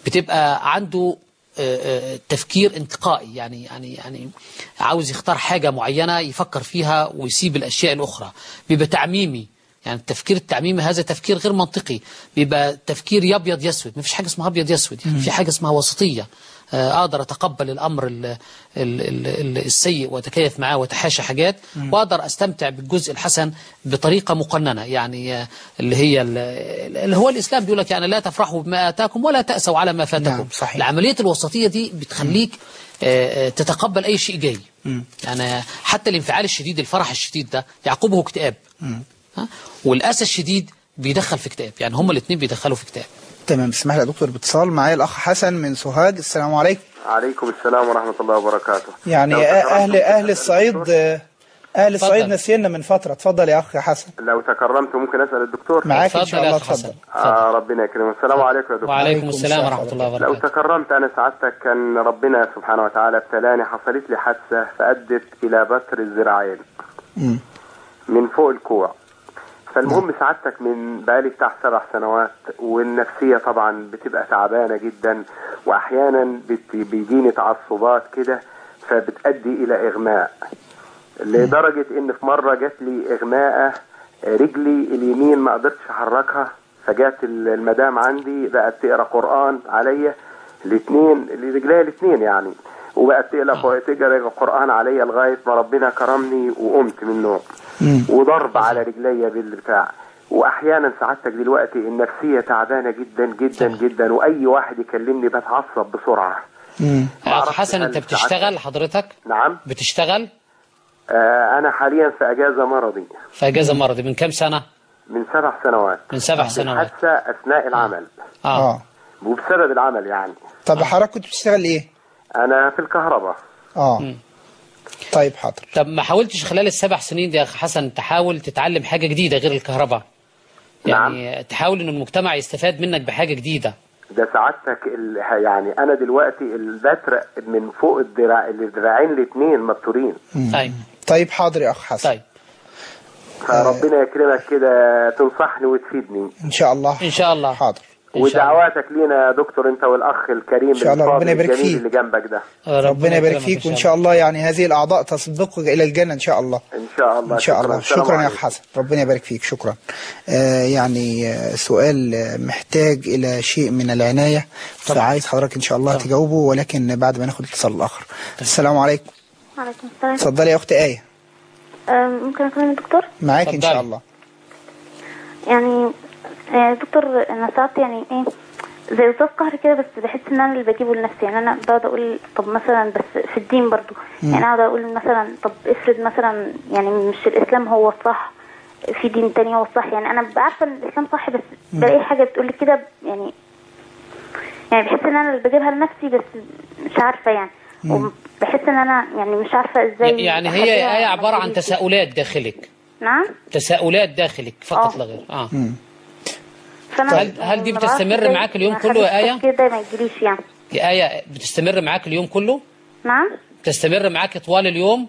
بتبقى عنده آه، آه، تفكير انتقائي يعني يعني يعني عاوز يختار حاجة معينة يفكر فيها ويسيب الأشياء الأخرى بيبقى تعميمي يعني التفكير التعميمي هذا تفكير غير منطقي بيبقى تفكير يا ابيض يسود ما فيش حاجه اسمها ابيض يسود يعني في حاجه اسمها وسطيه آه، اقدر اتقبل الامر ال ال ال ال السيء واتكيف معاه واتحاشى حاجات واقدر استمتع بالجزء الحسن بطريقه مقننه يعني آه، اللي هي ال- اللي هو الاسلام بيقول لك يعني لا تفرحوا بما اتاكم ولا تاسوا على ما فاتكم نعم، صحيح. العمليه الوسطيه دي بتخليك آه، آه، تتقبل اي شيء جاي يعني حتى الانفعال الشديد الفرح الشديد ده يعقبه اكتئاب ها؟ والاسى الشديد بيدخل في اكتئاب يعني هما الاثنين بيدخلوا في اكتئاب تمام اسمح لي يا دكتور باتصال معايا الاخ حسن من سوهاج السلام عليكم عليكم السلام ورحمة الله وبركاته يعني لو أ- تكرمت اهل ممكن اهل أسأل الصعيد الدكتور؟ اهل الصعيد اتفضل. نسينا من فتره اتفضل يا اخ حسن لو تكرمت ممكن أسأل الدكتور معاك ان اتفضل شاء يا الله أخ حسن. اتفضل آه ربنا يكرمك السلام عليكم يا دكتور وعليكم عليكم السلام السلام ورحمه الله لو وبركاته تكرمت أنا سعادتك كان ربنا سبحانه وتعالى ابتلاني حصلت لي حادثة فأدت إلى بتر الذراعين مم. من فوق الكوع فالمهم سعادتك من بقالي بتاع سبع سنوات والنفسية طبعا بتبقى تعبانة جدا وأحيانا بت- بيجيني تعصبات كده فبتأدي إلى إغماء لدرجة إن في مرة جات لي إغماءة رجلي اليمين ما قدرتش أحركها فجات ال- المدام عندي بقت تقرا قرآن عليا الاثنين رجليا الاثنين يعني وبقت تقرا تقرا قرآن عليا لغاية ما ربنا كرمني وقمت من النوم وضرب على رجليا بالبتاع واحيانا سعادتك دلوقتي النفسيه تعبانه جدا جدا جدا واي واحد يكلمني بتعصب بسرعه مم. يا اخ معرفش حسن هل انت سعادتك- بتشتغل حضرتك نعم بتشتغل آه انا حاليا في اجازه مرضي في اجازه مرضي من كام سنه من سبع سنوات من سبع سنوات حادثه اثناء العمل اه اه وبسبب العمل يعني طب حضرتك كنت بتشتغل ايه انا في الكهرباء اه طيب حاضر طب ما حاولتش خلال السبع سنين دي يا اخ حسن تحاول تتعلم حاجه جديده غير الكهرباء يعني تحاول ان المجتمع يستفاد منك بحاجه جديده ده سعادتك ال... يعني انا دلوقتي البتر من فوق الدراع الذراعين الاثنين مبتورين طيب طيب حاضر يا اخ حسن طيب فربنا يكرمك كده تنصحني وتفيدني ان شاء الله ان شاء الله حاضر ودعواتك لينا يا دكتور انت والاخ الكريم إن شاء الله الفاضل ربنا يبارك الجميل فيك. اللي جنبك ده ربنا يبارك فيك وان شاء الله يعني هذه الاعضاء تسبقك الى الجنه ان شاء الله ان شاء الله ان شاء الله السلام شكرا يا عليكم. اخ حسن ربنا يبارك فيك شكرا آه يعني آه، سؤال آه، محتاج الى شيء من العنايه فعايز حضرتك ان شاء الله تجاوبه ولكن بعد ما ناخد الاتصال الاخر السلام عليكم وعليكم السلام اتفضلي يا اخت ايه أم، ممكن اكلم الدكتور معاك ان شاء الله يعني آه، دكتور انا ساعات يعني ايه زي وسواس قهري كده بس بحس ان انا اللي بجيبه لنفسي يعني انا بقعد اقول طب مثلا بس في الدين برضو مم. يعني اقعد اقول مثلا طب افرض مثلا يعني مش الاسلام هو الصح في دين تاني هو الصح يعني انا ببقى عارفه ان الاسلام صح بس مم. بلاقي حاجه بتقول لي كده يعني يعني بحس ان انا اللي بجيبها لنفسي بس مش عارفه يعني مم. وبحس ان انا يعني مش عارفه ازاي يعني هي أخليها آية عبارة عن مجهودي. تساؤلات داخلك نعم تساؤلات داخلك فقط لا غير اه فانا هل هل دي ما بعرفش بتستمر إزاي معاك اليوم ما كله يا أخليش آية؟ التفكير ده ما يجيليش يعني يا آية بتستمر معاك اليوم كله نعم تستمر معاك طوال اليوم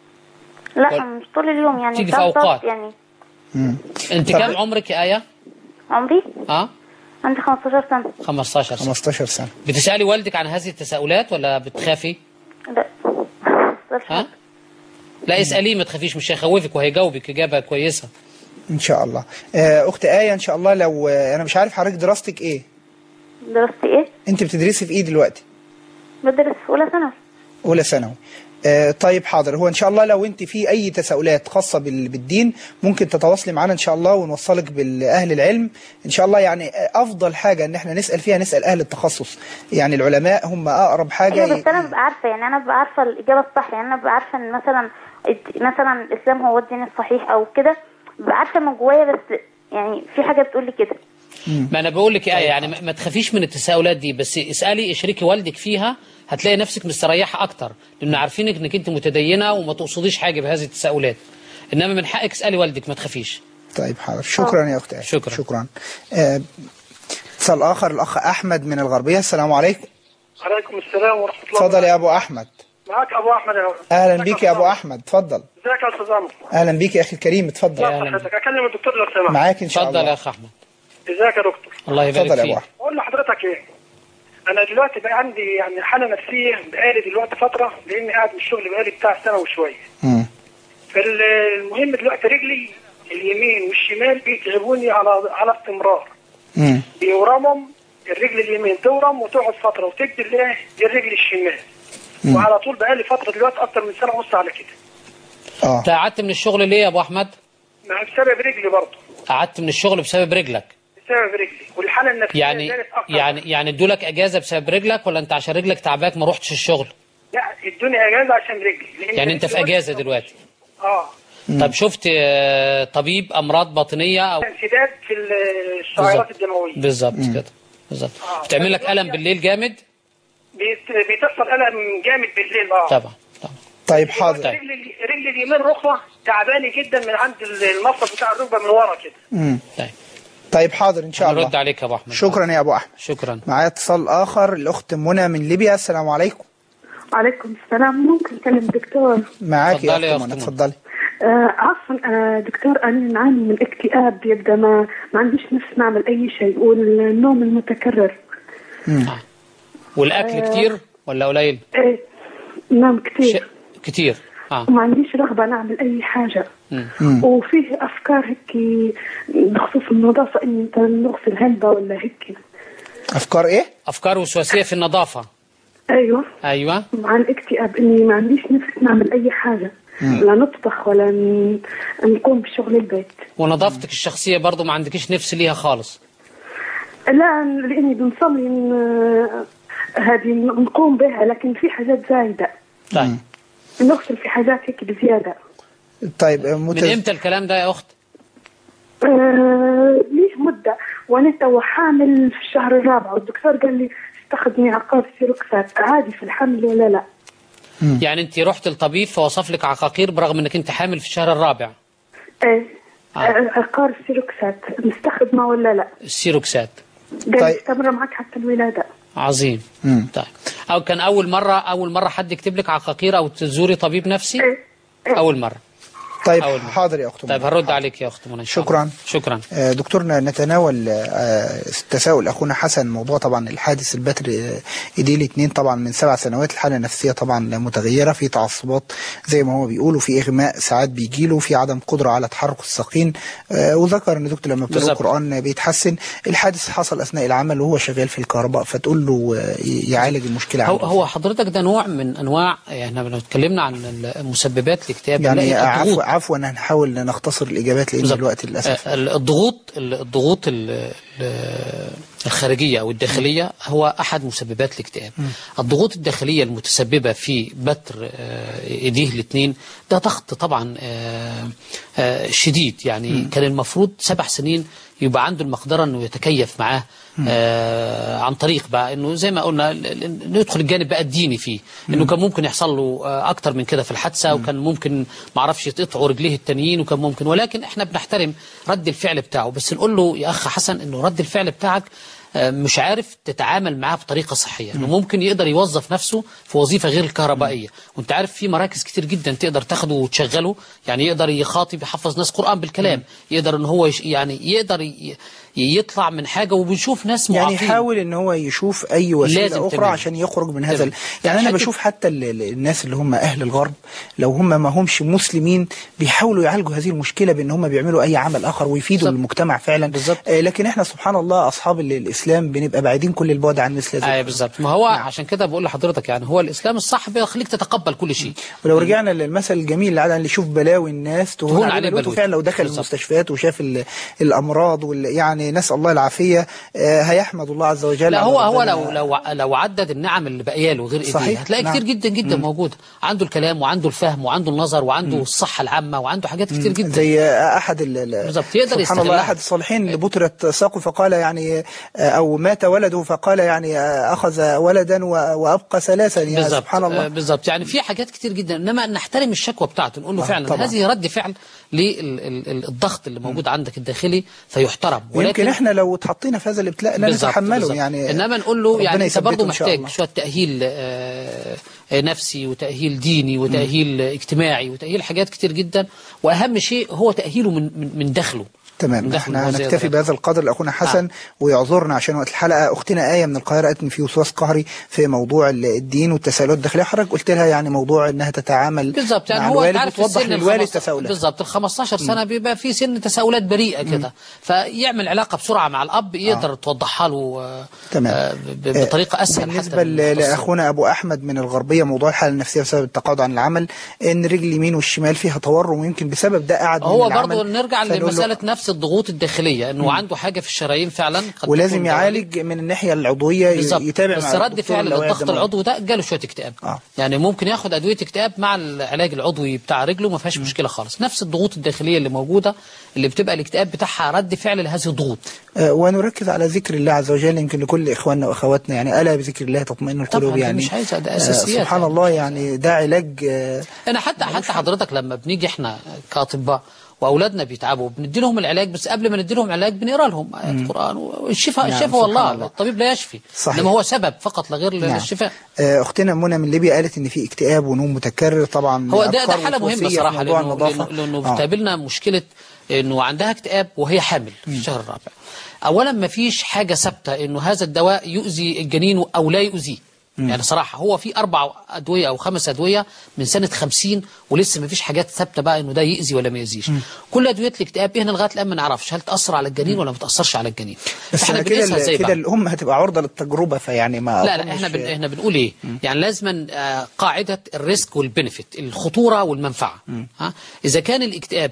لا ولا- مش طول اليوم يعني تيجي في ساعات أوقات. يعني انت كام عمرك يا آية عمري اه عندي 15 سنة 15 سنة 15 سنة بتسألي والدك عن هذه التساؤلات ولا بتخافي لا ها لا اسأليه ما تخافيش مش هيخوفك وهيجاوبك إجابة كويسة ان شاء الله آه، اخت ايه ان شاء الله لو آه، انا مش عارف حضرتك دراستك ايه دراستي ايه انت بتدرسي في ايه دلوقتي بدرس في اولى ثانوي اولى ثانوي آه، طيب حاضر هو ان شاء الله لو انت في اي تساؤلات خاصه بال- بالدين ممكن تتواصلي معنا ان شاء الله ونوصلك بالاهل العلم ان شاء الله يعني آه، افضل حاجه ان احنا نسال فيها نسال اهل التخصص يعني العلماء هم اقرب حاجه ايوه بس انا ببقى عارفه يعني انا ببقى عارفه الاجابه الصح يعني انا ببقى عارفه ان مثلا الد- مثلا الاسلام هو الدين الصحيح او كده ببقى عارفه من جوايا بس يعني في حاجه بتقول لي كده ما انا بقول لك ايه يعني ما ما تخافيش من التساؤلات دي بس اسالي اشركي والدك فيها هتلاقي نفسك مستريحه اكتر لان عارفينك انك انت متدينه وما تقصديش حاجه بهذه التساؤلات انما من حقك اسالي والدك ما تخافيش طيب حاضر شكرا يا اخت آية. شكرا. شكرا آه، اتصال اخر الاخ احمد من الغربيه السلام عليكم عليكم السلام ورحمة الله اتفضل يا ابو احمد معك أبو أحمد يا اهلا بيك يا ابو احمد اتفضل ازيك يا أستاذ عمرو اهلا بيك يا اخي الكريم اتفضل حضرتك أكلم الدكتور لو سمحت معاك ان شاء اتفضل الله يا اخ احمد ازيك يا دكتور الله يبارك اتفضل يا ابو فيك احمد أقول لحضرتك إيه أنا دلوقتي بقى عندي يعني حالة نفسية بقالي دلوقتي فترة لأني قاعد من الشغل بقالي بتاع سنة وشوية مم. فالمهم دلوقتي رجلي اليمين والشمال بيتعبوني على على استمرار مم. بيورمهم الرجل اليمين تورم وتقعد فترة وتجد الايه الرجل الشمال مم. وعلى طول بقالي فترة دلوقتي أكتر من سنة ونص على كده اه انت قعدت من الشغل ليه يا ابو احمد مع بسبب رجلي برضه قعدت من الشغل بسبب رجلك بسبب رجلي والحالة النفسية يعني زادت أكتر يعني يعني ادولك اجازه بسبب رجلك ولا انت عشان رجلك تعباك ما روحتش الشغل لا ادوني اجازه عشان رجلي لأن يعني انت في دلوقتي- اجازه دلوقتي اه طب شفت آه، طبيب امراض باطنيه او انسداد في الشعيرات بالظبط. الدمويه بالظبط كده بالظبط بتعمل لك الم بالليل جامد بيت- بتحصل الم جامد بالليل اه طبعا طيب حاضر رجلي رجلي اليمين ركبه تعباني جدا من عند المفصل بتاع الركبه من ورا كده مم. طيب. طيب حاضر ان شاء الله نرد عليك يا ابو احمد شكرا يا ابو احمد شكرا معايا اتصال اخر الاخت منى من ليبيا السلام عليكم عليكم السلام ممكن أكلم دكتور معاك يا اتفضلي يا اخت أخت منى منى. اتفضلي آه عفوا آه دكتور أنا نعاني من اكتئاب يبدأ ما ما عنديش نفس نعمل أي شيء والنوم المتكرر والاكل كتير ولا قليل إيه نام كثير كتير اه وما عنديش رغبة نعمل أي حاجة مم. وفيه أفكار هيك بخصوص النظافة إني مثلا نغسل هلبة ولا هيك افكار ايه افكار وسواسيه في النظافه أيوة ايوه مع الاكتئاب إني ما عنديش نفس نعمل أي حاجة مم. لا نطبخ ولا ن- نقوم بشغل البيت ونظافتك الشخصيه برضو ما عندكش نفس ليها خالص لا لاني بنصلي إن- هذه نقوم بها لكن في حاجات زايده طيب نغسل في حاجات هيك بزياده طيب آه، من متز... امتى الكلام ده يا اخت آه ليه مده وانا تو حامل في الشهر الرابع والدكتور قال لي استخدمي عقار سيروكسات عادي في الحمل ولا لا مم. يعني انت رحت للطبيب فوصف لك عقاقير برغم انك انت حامل في الشهر الرابع ايه آه، عقار سيروكسات مستخدمه ولا لا؟ السيروكسات قال مستمره معك حتى الولاده عظيم طيب او كان اول مره اول مره حد يكتب لك عقاقير او تزوري طبيب نفسي اول مره طيب أول مرة. حاضر يا اخت طيب هرد عليك يا اخت منى إن شاء الله. شكرا شكرا آه، دكتورنا نتناول آه، تساؤل اخونا حسن موضوع طبعا الحادث البتر آه، ايديه الاثنين طبعا من سبع سنوات الحاله النفسيه طبعا متغيره في تعصبات زي ما هو بيقول وفي اغماء ساعات بيجيله وفي عدم قدره على تحرك الساقين آه، وذكر ان دكتور لما بتقرا بالظبط. القران بيتحسن الحادث حصل اثناء العمل وهو شغال في الكهرباء فتقول له آه، يعالج المشكله هو عنده هو حضرتك ده نوع من انواع يعني احنا لو اتكلمنا عن مسببات الاكتئاب يعني بنلاقي عفوا الضغوط عفوا هنحاول نختصر الاجابات لان بالظبط. الوقت للاسف آه، الضغوط الضغوط ال- ال- الخارجية أو الداخلية هو أحد مسببات الاكتئاب الضغوط الداخلية المتسببة في بتر آه، إيديه الاثنين ده ضغط طبعا آه، آه، شديد يعني كان المفروض سبع سنين يبقى عنده المقدرة أنه يتكيف معاه آه عن طريق بقى انه زي ما قلنا ال- ال- انه يدخل الجانب بقى الديني فيه انه كان ممكن يحصل له آه اكتر من كده في الحادثه وكان ممكن ما اعرفش يتقطعوا رجليه التانيين وكان ممكن ولكن احنا بنحترم رد الفعل بتاعه بس نقول له يا اخ حسن انه رد الفعل بتاعك آه، مش عارف تتعامل معاه بطريقه صحيه انه ممكن يقدر يوظف نفسه في وظيفه غير الكهربائيه وانت عارف في مراكز كتير جدا تقدر تاخده وتشغله يعني يقدر يخاطب يحفظ ناس قران بالكلام يقدر ان هو يش يعني يقدر ي- يطلع من حاجه وبنشوف ناس يعني معاقين يحاول ان هو يشوف اي وسيله لازم اخرى تمام. عشان يخرج من هذا ال... تمام. يعني انا حتة- بشوف حتى ال- ال- الناس اللي هم اهل الغرب لو هم ما همش مسلمين بيحاولوا يعالجوا هذه المشكله بان هم بيعملوا اي عمل اخر ويفيدوا بالظبط. المجتمع فعلا بالظبط. آه لكن احنا سبحان الله اصحاب ال- الاسلام بنبقى بعيدين كل البعد عن مثل هذا ايوه بالظبط ما هو عشان كده بقول لحضرتك يعني هو الاسلام الصح بيخليك تتقبل كل شيء ولو رجعنا للمثل الجميل اللي اللي يشوف بلاوي الناس تهون تهون عليه عليه بلوته بلوته. فعلا لو دخل بالظبط. المستشفيات وشاف ال- الامراض وال... يعني نسال الله العافيه آه هيحمد الله عز وجل لا على هو هو ربنا. لو لو لو عدد النعم اللي باقيه له غير ايديه صحيح. هتلاقي نعم. كتير جدا جدا مم. موجوده عنده الكلام وعنده الفهم وعنده النظر وعنده الصحه العامه وعنده حاجات كتير جدا زي احد ال- ال- بالظبط يقدر سبحان الله يستغلها. احد الصالحين اللي بترت ساقه فقال يعني آه، او مات ولده فقال يعني آه، اخذ ولدا و- وابقى ثلاثا يعني بالظبط سبحان الله آه، بالظبط يعني في حاجات كتير جدا انما نحترم الشكوى بتاعته نقول له آه، فعلا طبعا. هذه رد فعل للضغط اللي موجود عندك الداخلي فيحترم ويمكن احنا لو اتحطينا في هذا الابتلاء لا بالظبط، نتحمله بالظبط. يعني انما نقول له ربنا يعني انت يثبته برضه إن شاء محتاج الله. شويه تاهيل آه، آه، نفسي وتاهيل ديني وتاهيل اجتماعي وتاهيل حاجات كتير جدا واهم شيء هو تاهيله من من, من داخله تمام من داخل احنا الوظيفة هنكتفي ده. بهذا القدر لاخونا حسن ويعذرنا عشان وقت الحلقه اختنا ايه من القاهره قالت ان في وسواس قهري في موضوع ال- الدين والتساؤلات الداخليه حضرتك قلت لها يعني موضوع انها تتعامل بالظبط يعني مع هو الوالد انت عارف وتوضح السن للوالد الخمس- تساؤلات بالظبط ال 15 سنه بيبقى في سن تساؤلات بريئه كده فيعمل علاقه بسرعه مع الاب يقدر توضحها له آه، تمام. آه، ب- بطريقه اسهل بالنسبة حتى ل- للمختصين. لأخونا أبو أحمد من الغربية موضوع الحالة النفسية بسبب التقاعد عن العمل إن رجل اليمين والشمال فيها تورم ويمكن بسبب ده قعد من هو العمل برضه نرجع فنقول له- لمساله نفس الضغوط الداخليه انه عنده حاجه في الشرايين فعلا قد ولازم تكون يعالج من الناحية العضوية ي- بالظبط يتابع بس مع رد الدكتور فعل الأوعية للضغط الدموية. العضوي ده جاله شويه اكتئاب آه. يعني ممكن ياخد ادويه اكتئاب مع العلاج العضوي بتاع رجله ما فيهاش مشكله خالص نفس الضغوط الداخليه اللي موجوده اللي بتبقى الاكتئاب بتاعها رد فعل لهذه الضغوط آه، ونركز على ذكر الله عز وجل يمكن لكل إخواننا وأخواتنا يعني ألا بذكر الله تطمئن القلوب طبعاً ده يعني مش عايزة، ده آه، أساسيات سبحان يعني. الله يعني ده علاج آه، انا حتى حتى حضرتك لما بنيجي احنا كاطباء واولادنا بيتعبوا بندي لهم العلاج بس قبل ما ندي لهم علاج بنقرا لهم ايات قران والشفاء نعم، الشفاء سبحان والله الله. الطبيب لا يشفي صحيح. انما هو سبب فقط لا غير نعم. للشفاء آه، أختنا منى من ليبيا قالت إن في اكتئاب ونوم متكرر طبعا هو ده ده أفكار حاله وسواسية مهمه في صراحه موضوع لانه النظافة لانه, لأنه آه. بتقابلنا مشكله انه عندها اكتئاب وهي حامل في الشهر الرابع اولا ما فيش حاجه ثابته انه هذا الدواء يؤذي الجنين او لا يؤذيه يعني صراحة هو في أربع أدوية أو خمس أدوية من سنة خمسين ولسه ما فيش حاجات ثابتة بقى إنه ده يأذي ولا ما يأذيش كل أدوية الاكتئاب هنا لغاية الآن ما نعرفش هل تأثر على الجنين ولا ما تأثرش على الجنين بس فإحنا أنا بنقيسها كده زي كده بعض. الأم هتبقى عرضة للتجربة فيعني ما لا لا أظنش- احنا بن... احنا بنقول ايه يعني لازما آه، قاعده الريسك والبنفيت الخطوره والمنفعه ها اذا كان الاكتئاب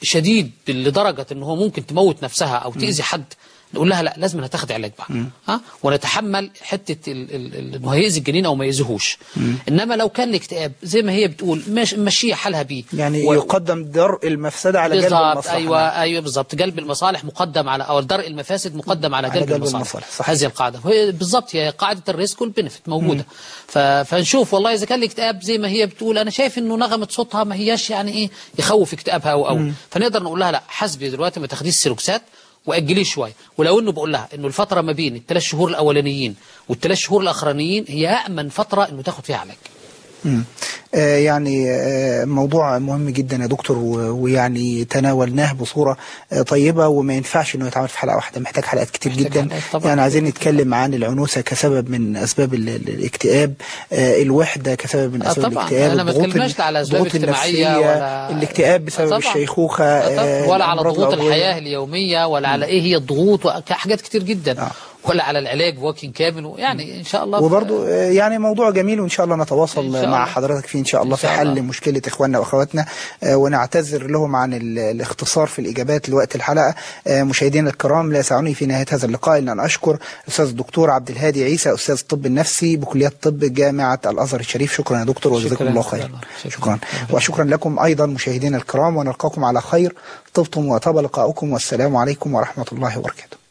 شديد لدرجه ان هو ممكن تموت نفسها او تاذي حد نقول لها لا لازم هتاخد علاج بقى ها ونتحمل حته ال- ال- ال- انه هيأذي الجنين او ما يأذيهوش انما لو كان الاكتئاب زي ما هي بتقول مش مشيه حالها بيه يعني و- يقدم درء المفسدة على جلب بالظبط المصلحة ايوه ايوه بالظبط جلب المصالح مقدم على او درء المفاسد مقدم على على جلب, جلب المصالح, المصالح، صحيح. هذه القاعده وهي بالظبط هي قاعده الريسك والبنفيت موجوده ف... فنشوف والله اذا كان الاكتئاب زي ما هي بتقول انا شايف انه نغمه صوتها ما هياش يعني ايه يخوف اكتئابها او او فنقدر نقول لها لا حسبي دلوقتي ما تاخديش سيروكسات واجليه شويه ولو انه بقول لها انه الفتره ما بين الثلاث شهور الاولانيين والثلاث شهور الاخرانيين هي امن فتره انه تاخد فيها علاج مم. آه، يعني آه، موضوع مهم جدا يا دكتور و- ويعني تناولناه بصورة آه، طيبة وما ينفعش انه يتعمل في حلقة واحدة محتاج حلقات كتير جدا حلقات طبعاً. يعني عايزين نتكلم عن العنوسة كسبب من اسباب ال- ال- الاكتئاب آه، الوحدة كسبب من آه، اسباب طبعاً. الاكتئاب أنا ما الضغوط اتكلمناش ال- على أسباب الضغوط اجتماعية النفسية، ولا- الاكتئاب بسبب طبعاً. الشيخوخة آه، ولا آه، على الأمراض ضغوط العضوية. الحياة اليومية ولا على ايه هي الضغوط وحاجات كتير جدا ولا على العلاج بوكين كامل يعني ان شاء الله وبرضو آه، يعني موضوع جميل وان شاء الله نتواصل إن شاء مع الله. حضرتك فيه ان شاء الله إن في شاء حل الله. مشكله اخواننا واخواتنا آه، ونعتذر لهم عن ال- الاختصار في الاجابات لوقت الحلقه آه، مشاهدينا الكرام لا يسعني في نهايه هذا اللقاء الا ان اشكر الاستاذ الدكتور عبد الهادي عيسى استاذ الطب النفسي بكليه الطب جامعه الازهر الشريف شكرا يا دكتور وجزاكم شكراً. الله خير شكرا وشكرا لكم ايضا مشاهدينا الكرام ونلقاكم على خير طبتم وطاب لقاؤكم والسلام عليكم ورحمه الله وبركاته